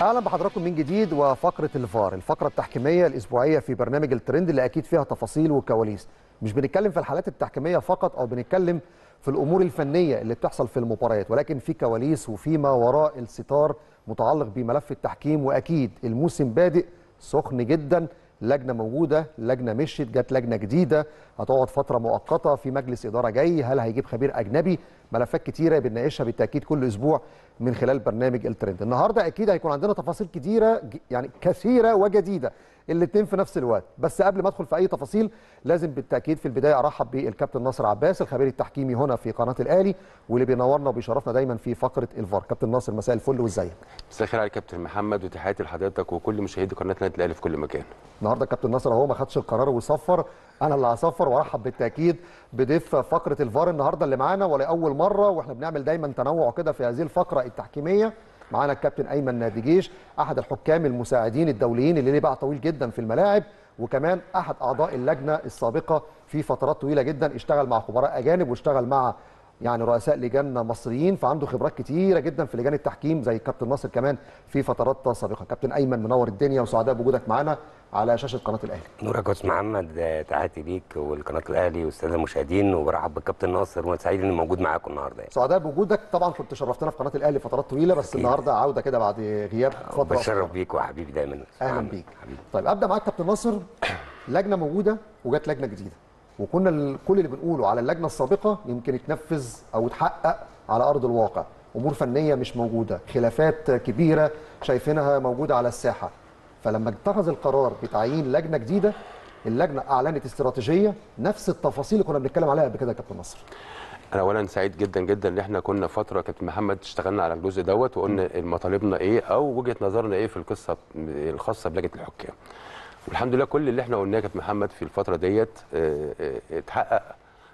اهلا بحضراتكم من جديد وفقره الفار الفقره التحكيميه الاسبوعيه في برنامج الترند اللي اكيد فيها تفاصيل وكواليس مش بنتكلم في الحالات التحكيميه فقط او بنتكلم في الامور الفنيه اللي بتحصل في المباريات ولكن في كواليس وفي ما وراء الستار متعلق بملف التحكيم واكيد الموسم بادئ سخن جدا لجنه موجوده لجنه مشيت جت لجنه جديده هتقعد فتره مؤقته في مجلس اداره جاي هل هيجيب خبير اجنبي ملفات كتيره بنناقشها بالتاكيد كل اسبوع من خلال برنامج الترند النهارده اكيد هيكون عندنا تفاصيل كتيره يعني كثيره وجديده الاثنين في نفس الوقت بس قبل ما ادخل في اي تفاصيل لازم بالتاكيد في البدايه ارحب بالكابتن ناصر عباس الخبير التحكيمي هنا في قناه الاهلي واللي بينورنا وبيشرفنا دايما في فقره الفار كابتن ناصر مساء الفل وازيك مساء الخير عليك كابتن محمد وتحياتي لحضرتك وكل مشاهدي قناه النادي الاهلي في كل مكان النهارده كابتن ناصر اهو ما خدش القرار وصفر انا اللي هصفر وارحب بالتاكيد بضيف فقره الفار النهارده اللي معانا ولاول مره واحنا بنعمل دايما تنوع كده في هذه الفقره التحكيميه معانا الكابتن ايمن نادجيش احد الحكام المساعدين الدوليين اللي ليه باع طويل جدا في الملاعب وكمان احد اعضاء اللجنه السابقه في فترات طويله جدا اشتغل مع خبراء اجانب واشتغل مع يعني رؤساء لجان مصريين فعنده خبرات كتيره جدا في لجان التحكيم زي الكابتن ناصر كمان في فترات سابقه كابتن ايمن منور الدنيا وسعداء بوجودك معانا على شاشه قناه الاهلي نورك يا استاذ محمد تحياتي ليك والقناه الاهلي والساده المشاهدين وبرحب بالكابتن ناصر وانا سعيد اني موجود معاكم النهارده يعني. سعداء بوجودك طبعا كنت شرفتنا في قناه الاهلي فترات طويله بس أكيد. النهارده عوده كده بعد غياب فتره بتشرف بيك وحبيبي دايما أستاذ اهلا محمد. بيك حبيبي طيب ابدا معاك كابتن ناصر لجنه موجوده وجت لجنه جديده وكنا ال- كل اللي بنقوله على اللجنه السابقه يمكن يتنفذ او يتحقق على ارض الواقع امور فنيه مش موجوده خلافات كبيره شايفينها موجوده على الساحه فلما اتخذ القرار بتعيين لجنه جديده اللجنه اعلنت استراتيجيه نفس التفاصيل اللي كنا بنتكلم عليها قبل كده يا كابتن ناصر انا اولا سعيد جدا جدا ان احنا كنا فتره كابتن محمد اشتغلنا على الجزء دوت وقلنا مطالبنا ايه او وجهه نظرنا ايه في القصه الخاصه بلجنه الحكام والحمد لله كل اللي احنا قلناه يا كابتن محمد في الفتره ديت اه، اه، اتحقق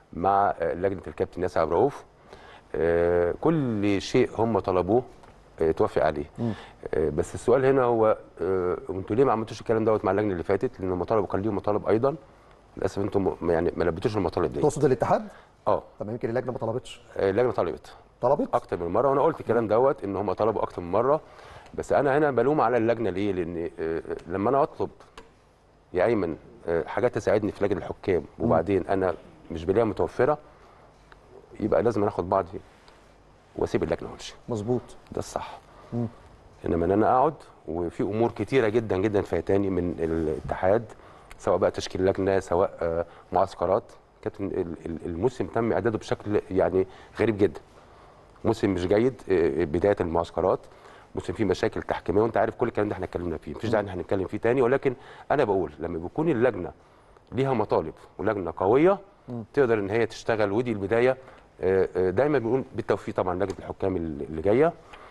مع اه، لجنه الكابتن ياسر عبد الرؤوف اه، كل شيء هم طلبوه اه، اتوافق عليه اه، بس السؤال هنا هو اه، انتوا ليه ما عملتوش الكلام دوت مع اللجنه اللي فاتت لان المطالب كان ليهم مطالب ايضا للاسف انتم م- يعني ما لبيتوش المطالب دي تقصد الاتحاد اه طب يمكن اللجنه ما طلبتش اللجنه طلبت طلبت اكتر من مره وانا قلت الكلام دوت ان هم طلبوا اكتر من مره بس انا هنا بلوم على اللجنه ليه لان آه، لما انا اطلب يا ايمن آه، حاجات تساعدني في لجنه الحكام وبعدين انا مش بلاقيها متوفره يبقى لازم أنا اخد بعضي واسيب اللجنه وامشي مظبوط ده الصح انما ان انا اقعد وفي امور كتيره جدا جدا فايتاني من الاتحاد سواء بقى تشكيل لجنه سواء آه، معسكرات كابتن ال- ال- الموسم تم اعداده بشكل يعني غريب جدا موسم مش جيد آه، بدايه المعسكرات موسم فيه مشاكل تحكيميه وانت عارف كل الكلام ده احنا اتكلمنا فيه مفيش داعي ان احنا نتكلم فيه تاني ولكن انا بقول لما بيكون اللجنه ليها مطالب ولجنه قويه تقدر ان هي تشتغل ودي البدايه آه، آه، دايما بنقول بالتوفيق طبعا لجنه الحكام اللي اللي جايه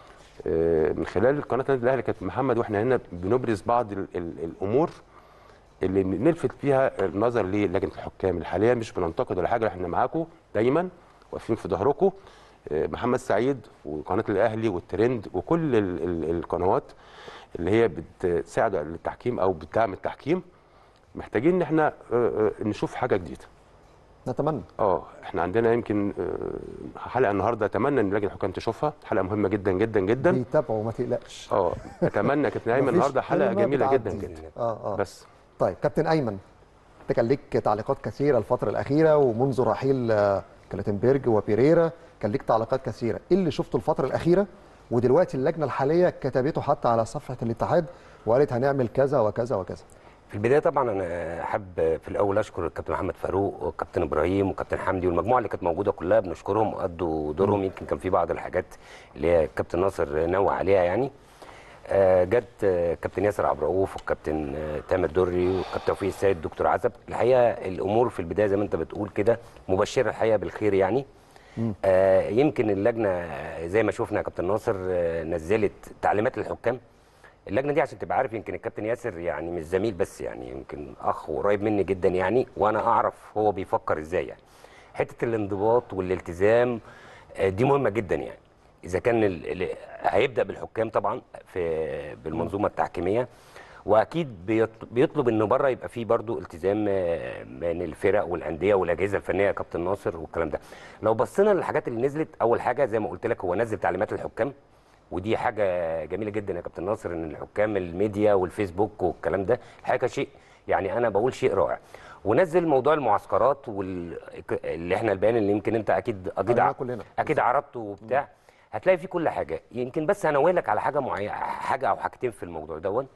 آه، من خلال قناه النادي الاهلي كانت محمد واحنا هنا بنبرز بعض ال ال الامور اللي نلفت فيها النظر للجنه الحكام الحاليه مش بننتقد ولا حاجه احنا معاكم دايما واقفين في ظهركم آه، محمد سعيد وقناه الاهلي والترند وكل ال ال القنوات اللي هي بتساعد على التحكيم او بتدعم التحكيم محتاجين ان احنا آه، آه، نشوف حاجه جديده نتمنى اه احنا عندنا يمكن آه، حلقه النهارده اتمنى ان لجنه الحكام تشوفها حلقه مهمه جدا جدا جدا بيتابعوا ما تقلقش اه اتمنى كابتن ايمن مفيش النهارده حلقه كلمة جميله جدا بتعدي. جدا اه اه بس طيب كابتن ايمن انت كان ليك تعليقات كثيره الفتره الاخيره ومنذ رحيل آه، كلاتنبرج وبيريرا كان ليك تعليقات كثيره ايه اللي شفته الفتره الاخيره ودلوقتي اللجنه الحاليه كتبته حتى على صفحه الاتحاد وقالت هنعمل كذا وكذا وكذا في البدايه طبعا انا حابب في الاول اشكر الكابتن محمد فاروق والكابتن ابراهيم والكابتن حمدي والمجموعه اللي كانت موجوده كلها بنشكرهم وادوا دورهم يمكن كان في بعض الحاجات اللي هي الكابتن ناصر نوه عليها يعني آه، جت آه، كابتن ياسر عبد الرؤوف والكابتن آه، تامر دري والكابتن توفيق السيد دكتور عزب الحقيقه الامور في البدايه زي ما انت بتقول كده مبشره الحقيقه بالخير يعني آه، يمكن اللجنه آه، زي ما شفنا يا كابتن ناصر آه، نزلت تعليمات للحكام اللجنه دي عشان تبقى عارف يمكن الكابتن ياسر يعني مش زميل بس يعني يمكن اخ قريب مني جدا يعني وانا اعرف هو بيفكر ازاي يعني حته الانضباط والالتزام آه، دي مهمه جدا يعني اذا كان ال- ال- هيبدا بالحكام طبعا في بالمنظومه التحكيميه واكيد بيط- بيطلب انه بره يبقى فيه برضو التزام آه، من الفرق والانديه والاجهزه الفنيه يا كابتن ناصر والكلام ده لو بصينا للحاجات اللي نزلت اول حاجه زي ما قلت لك هو نزل تعليمات الحكام ودي حاجه جميله جدا يا كابتن ناصر ان الحكام الميديا والفيسبوك والكلام ده الحقيقه شيء يعني انا بقول شيء رائع ونزل موضوع المعسكرات وال... اللي احنا البيان اللي يمكن انت اكيد اكيد قريناه ع- كلنا. اكيد عرضته وبتاع هتلاقي فيه كل حاجه يمكن بس هنوه لك على حاجه معينه حاجه او حاجتين في الموضوع دون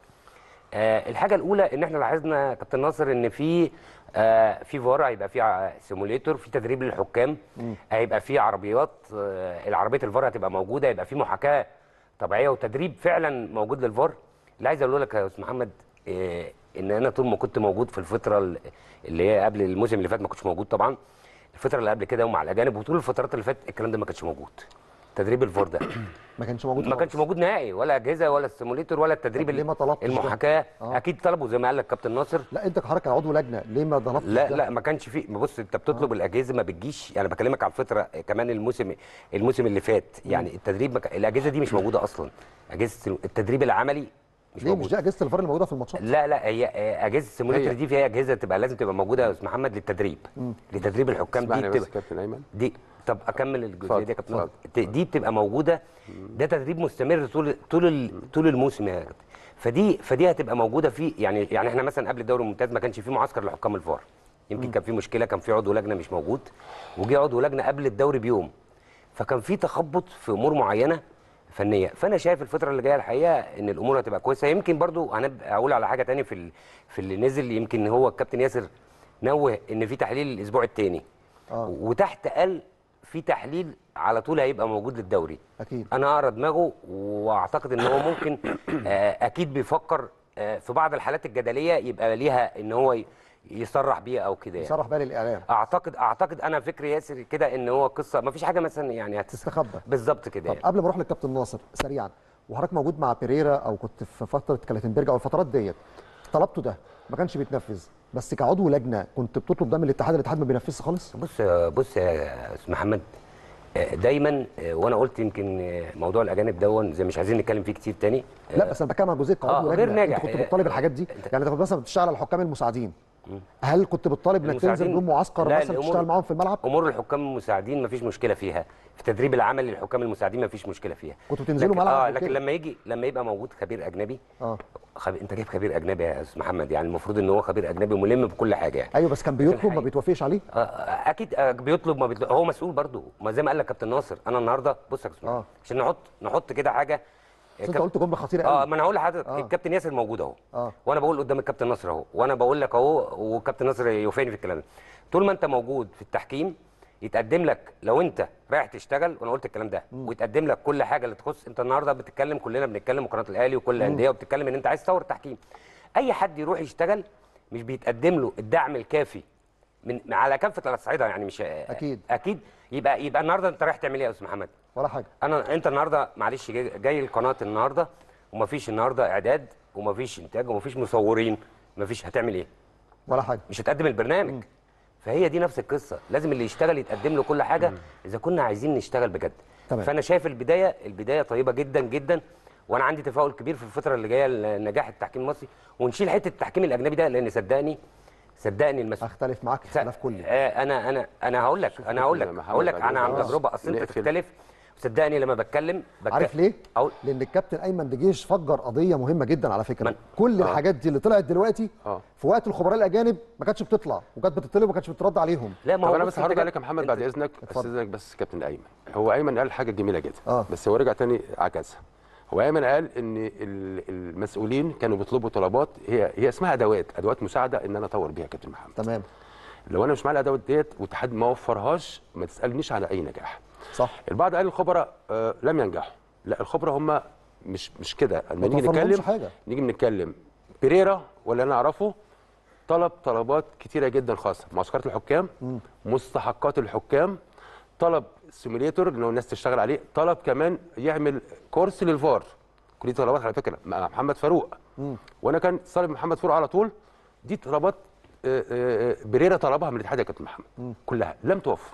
آه الحاجه الاولى ان احنا لاحظنا يا كابتن ناصر ان في آه في فار هيبقى في سيموليتور في تدريب للحكام هيبقى في عربيات آه العربيه الفار هتبقى موجوده هيبقى في محاكاه طبيعيه وتدريب فعلا موجود للفار اللي عايز اقول لك يا استاذ محمد آه ان انا طول ما كنت موجود في الفتره ال- اللي هي قبل الموسم اللي فات ما كنتش موجود طبعا الفتره اللي قبل كده ومع الاجانب وطول الفترات اللي فاتت الكلام ده ما كانش موجود تدريب الفار ده ما كانش موجود ما كانش خالص. موجود نهائي ولا اجهزه ولا السيموليتور ولا التدريب طب ليه ما طلبتش ده؟ المحاكاه آه. اكيد طلبوا زي ما قال لك كابتن ناصر لا انت كحضرتك عضو لجنه ليه ما ضربتش لا ده؟ لا ما كانش في بص انت بتطلب الاجهزه ما بتجيش يعني بكلمك على الفتره كمان الموسم الموسم اللي فات يعني التدريب مك... الاجهزه دي مش موجوده اصلا اجهزه التدريب العملي مش ليه مش موجوده دي اجهزه الفار اللي موجوده في الماتشات لا لا هي آه، اجهزه السيموليتور هي. دي فيها اجهزه تبقى لازم تبقى موجوده يا استاذ محمد للتدريب لتدريب الحكام دي اسمعني بس بتبقى كابتن ايمن دي طب اكمل الجزئيه دي يا كابتن اتفضل. ت- دي بتبقى موجوده ده تدريب مستمر طول طول ال- طول الموسم يا كابتن فدي فدي هتبقى موجوده في يعني يعني احنا مثلا قبل الدوري الممتاز ما كانش في معسكر لحكام الفار يمكن كان في مشكله كان في عضو لجنه مش موجود وجه عضو لجنه قبل الدوري بيوم فكان في تخبط في امور معينه فنيه فانا شايف الفتره اللي جايه الحقيقه ان الامور هتبقى كويسه يمكن برضو هنبقى اقول على حاجه تاني في ال- في اللي نزل يمكن هو الكابتن ياسر نوه ان في تحليل الاسبوع الثاني آه. وتحت قال في تحليل على طول هيبقى موجود للدوري اكيد انا اقرا دماغه واعتقد ان هو ممكن آه، اكيد بيفكر آه، في بعض الحالات الجدليه يبقى ليها ان هو ي- يصرح بيها او كده يعني. صرح بقى للاعلام اعتقد اعتقد انا فكري ياسر كده ان هو قصه ما فيش حاجه مثلا يعني هتس... تستخبى بالظبط كده طب يعني. قبل ما اروح للكابتن ناصر سريعا وحضرتك موجود مع بيريرا او كنت في فتره كلاتنبرج او الفترات ديت طلبته ده ما كانش بيتنفذ بس كعضو لجنه كنت بتطلب ده من الاتحاد الاتحاد ما بينفذش خالص بص بص يا استاذ محمد آه، دايما آه، وانا قلت يمكن آه، موضوع الاجانب دون زي مش عايزين نتكلم فيه كتير تاني لا بس انا بتكلم عن جزئيه كعضو آه، لجنه غير ناجح. انت كنت بتطالب الحاجات دي يعني انت كنت مثلا بتشتغل على الحكام المساعدين هل كنت بتطالب انك تنزل المساعدين- بدون معسكر لا، مثلا الأمور- تشتغل معاهم في الملعب امور الحكام المساعدين مفيش مشكله فيها في تدريب العمل للحكام المساعدين مفيش مشكله فيها كنتوا بتنزلوا لكن ملعب اه وكده؟ لكن لما يجي لما يبقى موجود خبير اجنبي اه خب... انت جايب خبير اجنبي يا استاذ محمد يعني المفروض ان هو خبير اجنبي وملم بكل حاجه يعني ايوه بس كان بيطلب ما الحقيقة. بيتوافقش عليه آه، آه، اكيد آه، بيطلب ما بيطلب هو مسؤول برضه ما زي ما قال لك كابتن ناصر انا النهارده بص يا كابتن آه. عشان نحط نحط كده حاجه بس انت قلت جمله خطيره قوي اه ما انا هقول لحضرتك آه. الكابتن ياسر موجود اهو آه. وانا بقول قدام الكابتن نصر اهو وانا بقول لك اهو والكابتن نصر يوافقني في الكلام ده طول ما انت موجود في التحكيم يتقدم لك لو انت رايح تشتغل وانا قلت الكلام ده ويتقدم لك كل حاجه اللي تخص انت النهارده بتتكلم كلنا بنتكلم وقناه الاهلي وكل الانديه وبتتكلم ان انت عايز تطور التحكيم اي حد يروح يشتغل مش بيتقدم له الدعم الكافي من على كافه الاصعده يعني مش أكيد. اكيد يبقى يبقى النهارده انت رايح تعمل ايه يا استاذ محمد ولا حاجه انا انت النهارده معلش جاي, جاي القناه النهارده ومفيش النهارده اعداد ومفيش انتاج ومفيش مصورين مفيش هتعمل ايه ولا حاجه مش هتقدم البرنامج فهي دي نفس القصه لازم اللي يشتغل يتقدم له كل حاجه اذا كنا عايزين نشتغل بجد تمام. فانا شايف البدايه البدايه طيبه جدا جدا وانا عندي تفاؤل كبير في الفتره اللي جايه لنجاح التحكيم المصري ونشيل حته التحكيم الاجنبي ده لان صدقني صدقني المسؤول اختلف معاك اختلاف كلي آه، انا انا انا هقول لك انا هقول لك محمد هقول لك بعد انا عن إذنك. تجربه اصل انت نقفل. تختلف صدقني لما بتكلم بتكلم عارف ليه؟ أقول لان الكابتن ايمن دجيش فجر قضيه مهمه جدا على فكره من- كل آه. الحاجات دي اللي طلعت دلوقتي آه. في وقت الخبراء الاجانب ما كانتش بتطلع وكانت بتطلب وما كانتش بترد عليهم لا ما طب هو انا بص بس أنت هرد جاي- عليك يا محمد أنت- بعد اذنك اتفضل. استاذنك بس كابتن ايمن هو ايمن قال حاجه جميله جدا آه. بس هو رجع تاني عكسها هو ايمن قال ان ال- المسؤولين كانوا بيطلبوا طلبات هي هي اسمها ادوات ادوات مساعده ان انا اطور بيها يا كابتن محمد تمام لو انا مش معايا الادوات ديت والاتحاد ما وفرهاش ما تسالنيش على اي نجاح صح البعض قال الخبراء آه لم ينجحوا لا الخبراء هم مش مش كده لما ما نيجي توفرلهمش نتكلم حاجة. نيجي نتكلم بيريرا ولا انا اعرفه طلب طلبات كتيره جدا خاصه معسكرات الحكام مستحقات الحكام طلب سيموليتور ان الناس تشتغل عليه طلب كمان يعمل كورس للفار كل دي طلبات على فكره مع محمد فاروق وانا كان طالب محمد فاروق على طول دي طلبات آه، آه، آه، بريرا طلبها من الاتحاد يا كابتن محمد كلها لم توفر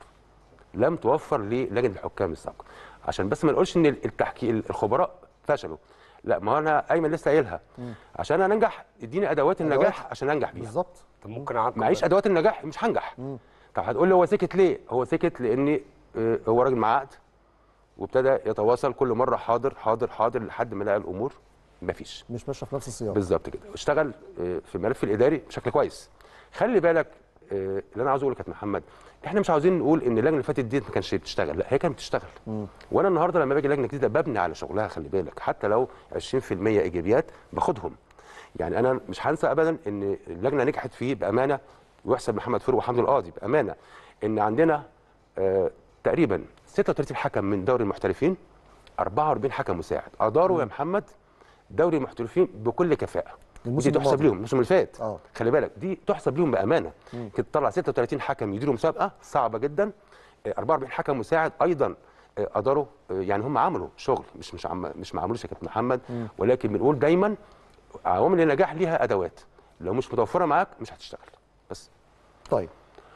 لم توفر للجنه الحكام السابقه عشان بس ما نقولش ان التحكي الخبراء فشلوا لا ما هو انا ايمن لسه قايلها عشان انا انجح اديني ادوات النجاح عشان انجح بيها بالظبط طب ممكن اعقب معيش ادوات النجاح مش هنجح طب هتقول لي هو سكت ليه هو سكت لان آه، هو راجل معاه عقد وابتدى يتواصل كل مره حاضر حاضر حاضر لحد ما لقى الامور مفيش مش ماشيه في نفس السياق بالظبط كده اشتغل آه، في الملف الاداري بشكل كويس خلي بالك آه، اللي انا عاوز اقوله يا كابتن محمد احنا مش عاوزين نقول ان اللجنه اللي فاتت دي ما كانش بتشتغل لا هي كانت بتشتغل وانا النهارده لما باجي لجنه جديده ببني على شغلها خلي بالك حتى لو 20% ايجابيات باخدهم يعني انا مش هنسى ابدا ان اللجنه نجحت فيه بامانه ويحسب محمد فاروق وحمد القاضي بامانه ان عندنا آه تقريبا 36 حكم من دوري المحترفين 44 حكم مساعد اداروا يا محمد دوري المحترفين بكل كفاءه الموسم ودي تحسب الماضي. ليهم الموسم اللي فات اه. خلي بالك دي تحسب ليهم بامانه كنت تطلع 36 حكم يديروا مسابقه صعبه جدا آه، 44 حكم مساعد ايضا آه، قدروا آه، يعني هم عملوا شغل مش مش عم مش ما عملوش يا كابتن محمد ولكن بنقول دايما عوامل النجاح ليها ادوات لو مش متوفره معاك مش هتشتغل بس طيب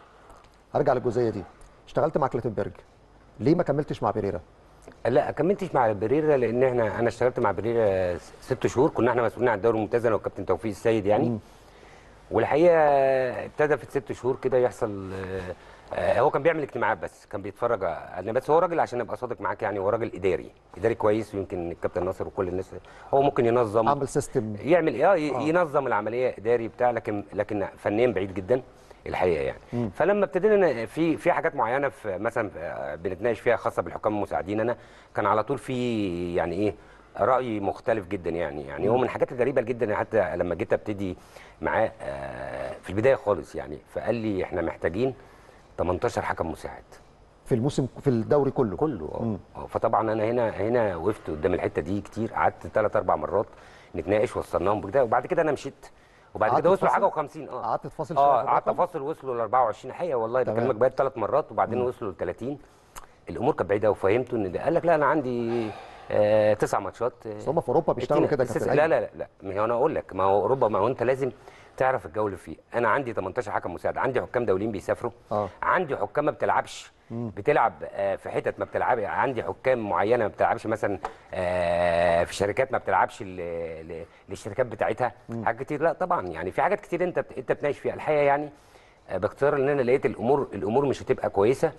هرجع للجزئيه دي اشتغلت مع كلاتنبرج ليه ما كملتش مع بيريرا لا كملتش مع بريرا لان احنا انا اشتغلت مع بريرا ست شهور كنا احنا مسؤولين عن الدوري الممتاز انا والكابتن توفيق السيد يعني والحقيقه ابتدى في الست شهور كده يحصل آه، آه، هو كان بيعمل اجتماعات بس كان بيتفرج على بس هو راجل عشان ابقى صادق معاك يعني هو راجل اداري اداري كويس ويمكن الكابتن ناصر وكل الناس هو ممكن ينظم عمل سيستم يعمل ايه آه، ي- ينظم العمليه اداري بتاع لكن لكن فنيا بعيد جدا الحقيقه يعني فلما ابتدينا ن- في في حاجات معينه في مثلا آه، بنتناقش فيها خاصه بالحكام المساعدين انا كان على طول في يعني ايه راي مختلف جدا يعني يعني هو من الحاجات الغريبه جدا حتى لما جيت ابتدي معاه آه، في البدايه خالص يعني فقال لي احنا محتاجين 18 حكم مساعد في الموسم في الدوري كله كله اه آه، فطبعا انا هنا هنا وقفت قدام الحته دي كتير قعدت ثلاث اربع مرات نتناقش وصلناهم بكده وبعد كده انا مشيت وبعد قعدت كده وصلوا تفاصل؟ حاجه و50 اه قعدت تفاصل شوية اه في قعدت الرقم؟ افاصل وصلوا ل 24 حقيقه والله تمام. بكلمك بقيت ثلاث مرات وبعدين وصلوا ل 30 الامور كانت بعيده وفهمته ان ده قال لك لا انا عندي آه تسع ماتشات آه، بس هم في اوروبا بيشتغلوا اتنين- كده يا السيس- كابتن لا أيمن. لا لا لا ما هو انا اقول لك ما هو اوروبا ما هو انت لازم تعرف الجو اللي فيه انا عندي 18 حكم مساعد عندي حكام دوليين بيسافروا آه. عندي حكام ما بتلعبش بتلعب آه، في حتت ما بتلعب عندي حكام معينه ما بتلعبش مثلا آه، في شركات ما بتلعبش ل- ل- للشركات بتاعتها حاجات كتير لا طبعا يعني في حاجات كتير انت بت- انت بتناقش فيها الحقيقه يعني آه، باختيار ان انا لقيت الامور الامور مش هتبقى كويسه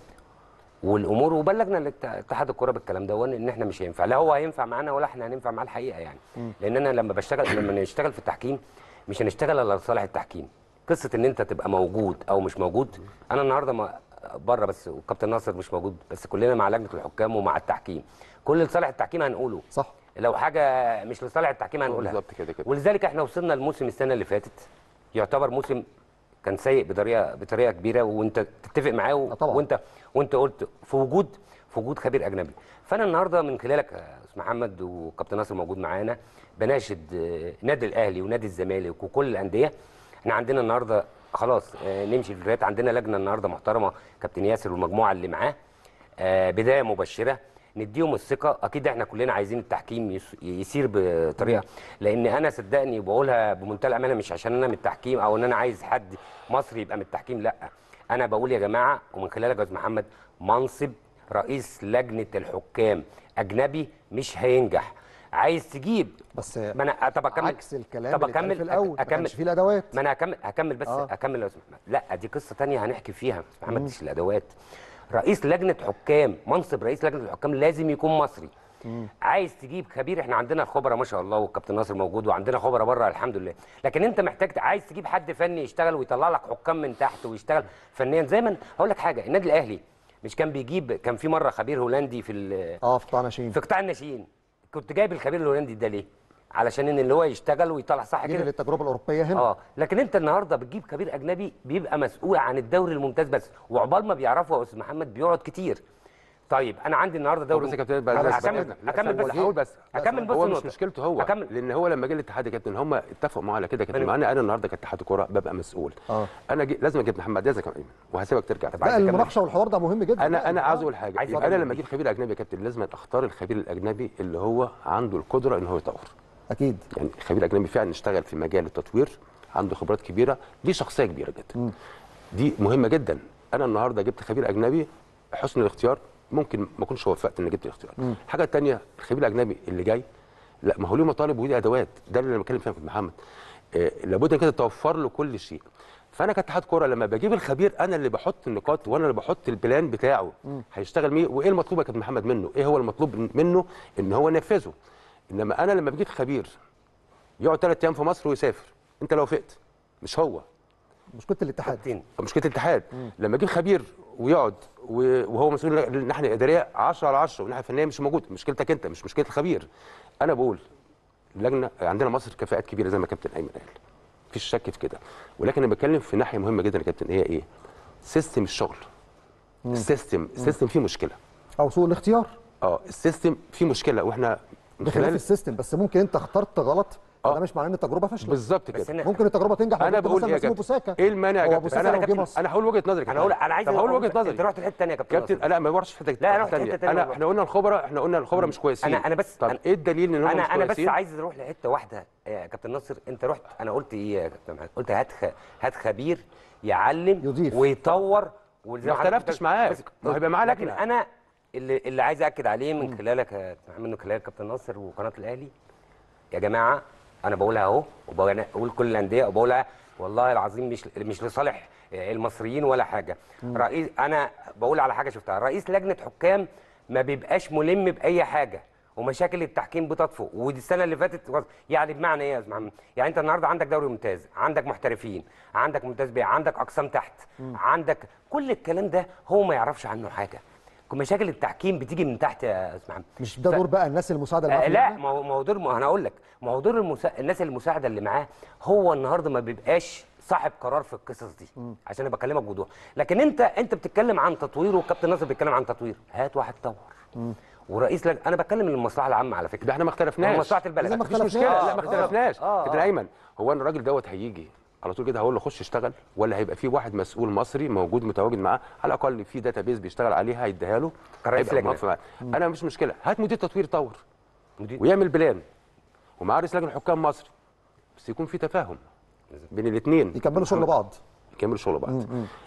والامور وبلغنا الات- اتحاد الكوره بالكلام ده ان احنا مش هينفع لا هو هينفع معانا ولا احنا هننفع معاه الحقيقه يعني لان انا لما بشتغل لما نشتغل في التحكيم مش هنشتغل الا لصالح التحكيم قصه ان انت تبقى موجود او مش موجود انا النهارده ما بره بس والكابتن ناصر مش موجود بس كلنا مع لجنه الحكام ومع التحكيم كل لصالح التحكيم هنقوله صح لو حاجه مش لصالح التحكيم هنقولها بالظبط كده كده. ولذلك احنا وصلنا الموسم السنه اللي فاتت يعتبر موسم كان سيء بطريقه بطريقه كبيره وانت تتفق معاه و... آه طبعا. وانت وانت قلت في وجود في وجود خبير اجنبي فانا النهارده من خلالك يا استاذ محمد وكابتن ناصر موجود معانا بناشد آه، نادي الاهلي ونادي الزمالك وكل الانديه احنا عندنا النهارده خلاص آه، نمشي في البدايات عندنا لجنه النهارده محترمه كابتن ياسر والمجموعه اللي معاه آه، بدايه مبشره نديهم الثقه اكيد احنا كلنا عايزين التحكيم يس- يسير بطريقه لان انا صدقني بقولها بمنتهى الامانه مش عشان انا من التحكيم او ان انا عايز حد مصري يبقى من التحكيم لا انا بقول يا جماعه ومن خلالك يا استاذ محمد منصب رئيس لجنه الحكام اجنبي مش هينجح عايز تجيب بس ما انا طب اكمل عكس الكلام طب اللي اتقال اكمل في الاول ما اكمل كانش فيه الادوات ما انا هكمل هكمل بس آه. آه. اكمل يا استاذ محمد لا دي قصه تانية هنحكي فيها يا استاذ محمد مش الادوات رئيس لجنه حكام منصب رئيس لجنه الحكام لازم يكون مصري عايز تجيب خبير احنا عندنا الخبراء ما شاء الله والكابتن ناصر موجود وعندنا خبراء بره الحمد لله لكن انت محتاج عايز تجيب حد فني يشتغل ويطلع لك حكام من تحت ويشتغل فنيا زي ما هقول لك حاجه النادي الاهلي مش كان بيجيب كان في مره خبير هولندي في ال- اه في قطاع ناشئين في قطاع الناشئين كنت جايب الخبير الهولندي ده ليه علشان ان اللي هو يشتغل ويطلع صح جيل كده للتجربه الاوروبيه هنا اه لكن انت النهارده بتجيب خبير اجنبي بيبقى مسؤول عن الدوري الممتاز بس وعقبال ما بيعرفه يا استاذ محمد بيقعد كتير طيب انا عندي النهارده دوري بس يا كابتن بس- أنا بس- هكمل لا، هكمل لا، بس هقول بس هكمل بس هو مش النقطة. مشكلته هو هكمل لان هو لما جه الاتحاد يا كابتن هم اتفقوا معاه على كده يا كابتن أنا- معانا انا النهارده كاتحاد كوره ببقى مسؤول آه. انا جي... لازم اجيب محمد ياسر كمان وهسيبك ترجع طب لا عايز أكمل. المناقشه والحوار ده مهم جدا انا انا آه. عاوز اقول حاجه عايز يبقى انا أكمل. لما اجيب خبير اجنبي يا كابتن لازم اختار الخبير الاجنبي اللي هو عنده القدره ان هو يطور اكيد يعني خبير اجنبي فعلا اشتغل في مجال التطوير عنده خبرات كبيره دي شخصيه كبيره جدا دي مهمه جدا انا النهارده جبت خبير اجنبي حسن الاختيار ممكن ما اكونش وفقت ان جبت الاختيار الحاجه الثانيه الخبير الاجنبي اللي جاي لا ما هو له مطالب وليه ادوات ده اللي انا بتكلم فيها يا كابتن محمد آه لابد ان كده توفر له كل شيء فانا كاتحاد كوره لما بجيب الخبير انا اللي بحط النقاط وانا اللي بحط البلان بتاعه هيشتغل مين وايه المطلوب يا كابتن محمد منه ايه هو المطلوب منه ان هو ينفذه انما انا لما بجيب خبير يقعد ثلاث ايام في مصر ويسافر انت لو وافقت مش هو مشكله الاتحاد كابتن مشكله الاتحاد لما اجيب خبير ويقعد و- وهو مسؤول الناحيه الاداريه 10 على 10 والناحيه الفنيه مش موجود مشكلتك انت مش مشكله الخبير انا بقول اللجنه عندنا مصر كفاءات كبيره زي ما كابتن ايمن قال مفيش شك في كده ولكن انا بتكلم في ناحيه مهمه جدا يا كابتن هي ايه سيستم الشغل السيستم السيستم فيه مشكله او سوء الاختيار اه السيستم فيه مشكله واحنا من بخلاف خلال السيستم بس ممكن انت اخترت غلط آه. ده مش معناه ان التجربه فاشله بالظبط بس كده أنا- ممكن التجربه تنجح انا لو جبت بقول مثلا ايه يا مسلم كابتن بوساكا ايه المانع يا هو كابتن بوساكا انا لو جه مصر انا هقول وجهه نظري انا هقول انا عايز طب هقول أقول- وجهه نظري انت رحت لحته ثانيه يا كابتن كابتن ناصر. لا ما بروحش في حته لا، أنا رحت تانية. حتة تانية انا والله. احنا قلنا الخبراء احنا قلنا الخبراء مش كويسين أنا- أنا بس- طب أنا- ايه الدليل ان هم انا مش انا بس كويسين عايز اروح لحته واحده يا كابتن ناصر انت رحت انا قلت ايه يا كابتن محمد قلت هات خ... هات خبير يعلم يضيف. ويطور وزي ما ما حضرتك اختلفتش بتقول- معاك. بس- ما هيبقى معاه لكن لجنة. انا اللي اللي عايز اكد عليه من خلالك يا كابتن محمد من خلال كابتن ناصر وقناه الاهلي يا جماعه انا بقولها اهو وبقول كل الانديه وبقولها والله العظيم مش مش لصالح المصريين ولا حاجه رئيس انا بقول على حاجه شفتها رئيس لجنه حكام ما بيبقاش ملم باي حاجه ومشاكل التحكيم بتطفو ودي السنه اللي فاتت وز- يعني بمعنى ايه يا استاذ محمد يعني انت النهارده عندك دوري ممتاز عندك محترفين عندك ممتاز بيه عندك اقسام تحت عندك كل الكلام ده هو ما يعرفش عنه حاجه مشاكل التحكيم بتيجي من تحت يا استاذ محمد مش ده ف- دور بقى الناس المساعده اللي آه معاه في لا اللجنة؟ ما هو ما هو دور ما انا اقول لك ما هو دور المسا... الناس المساعده اللي معاه هو النهارده ما بيبقاش صاحب قرار في القصص دي عشان انا بكلمك بوضوح لكن انت انت بتتكلم عن تطوير وكابتن ناصر بيتكلم عن تطوير هات واحد طور ورئيس لج... انا بتكلم للمصلحه العامه على فكره ده احنا ما اختلفناش مصلحه البلد إذا ما مفيش مشكله اختلفناش. لا ما اختلفناش آه، كابتن آه. ايمن هو انا الراجل دوت هيجي على طول كده هقول له خش اشتغل ولا هيبقى في واحد مسؤول مصري موجود متواجد معاه على الاقل في داتابيز بيشتغل عليها هيديها له كرئيس هيبقى لجنة. موقف معاه. انا مش مشكله هات مدير تطوير طور مدير- ويعمل بلان ومعاه رئيس لجنه حكام مصري بس يكون في تفاهم بين الاثنين يكملوا شغل بعض يكملوا شغل بعض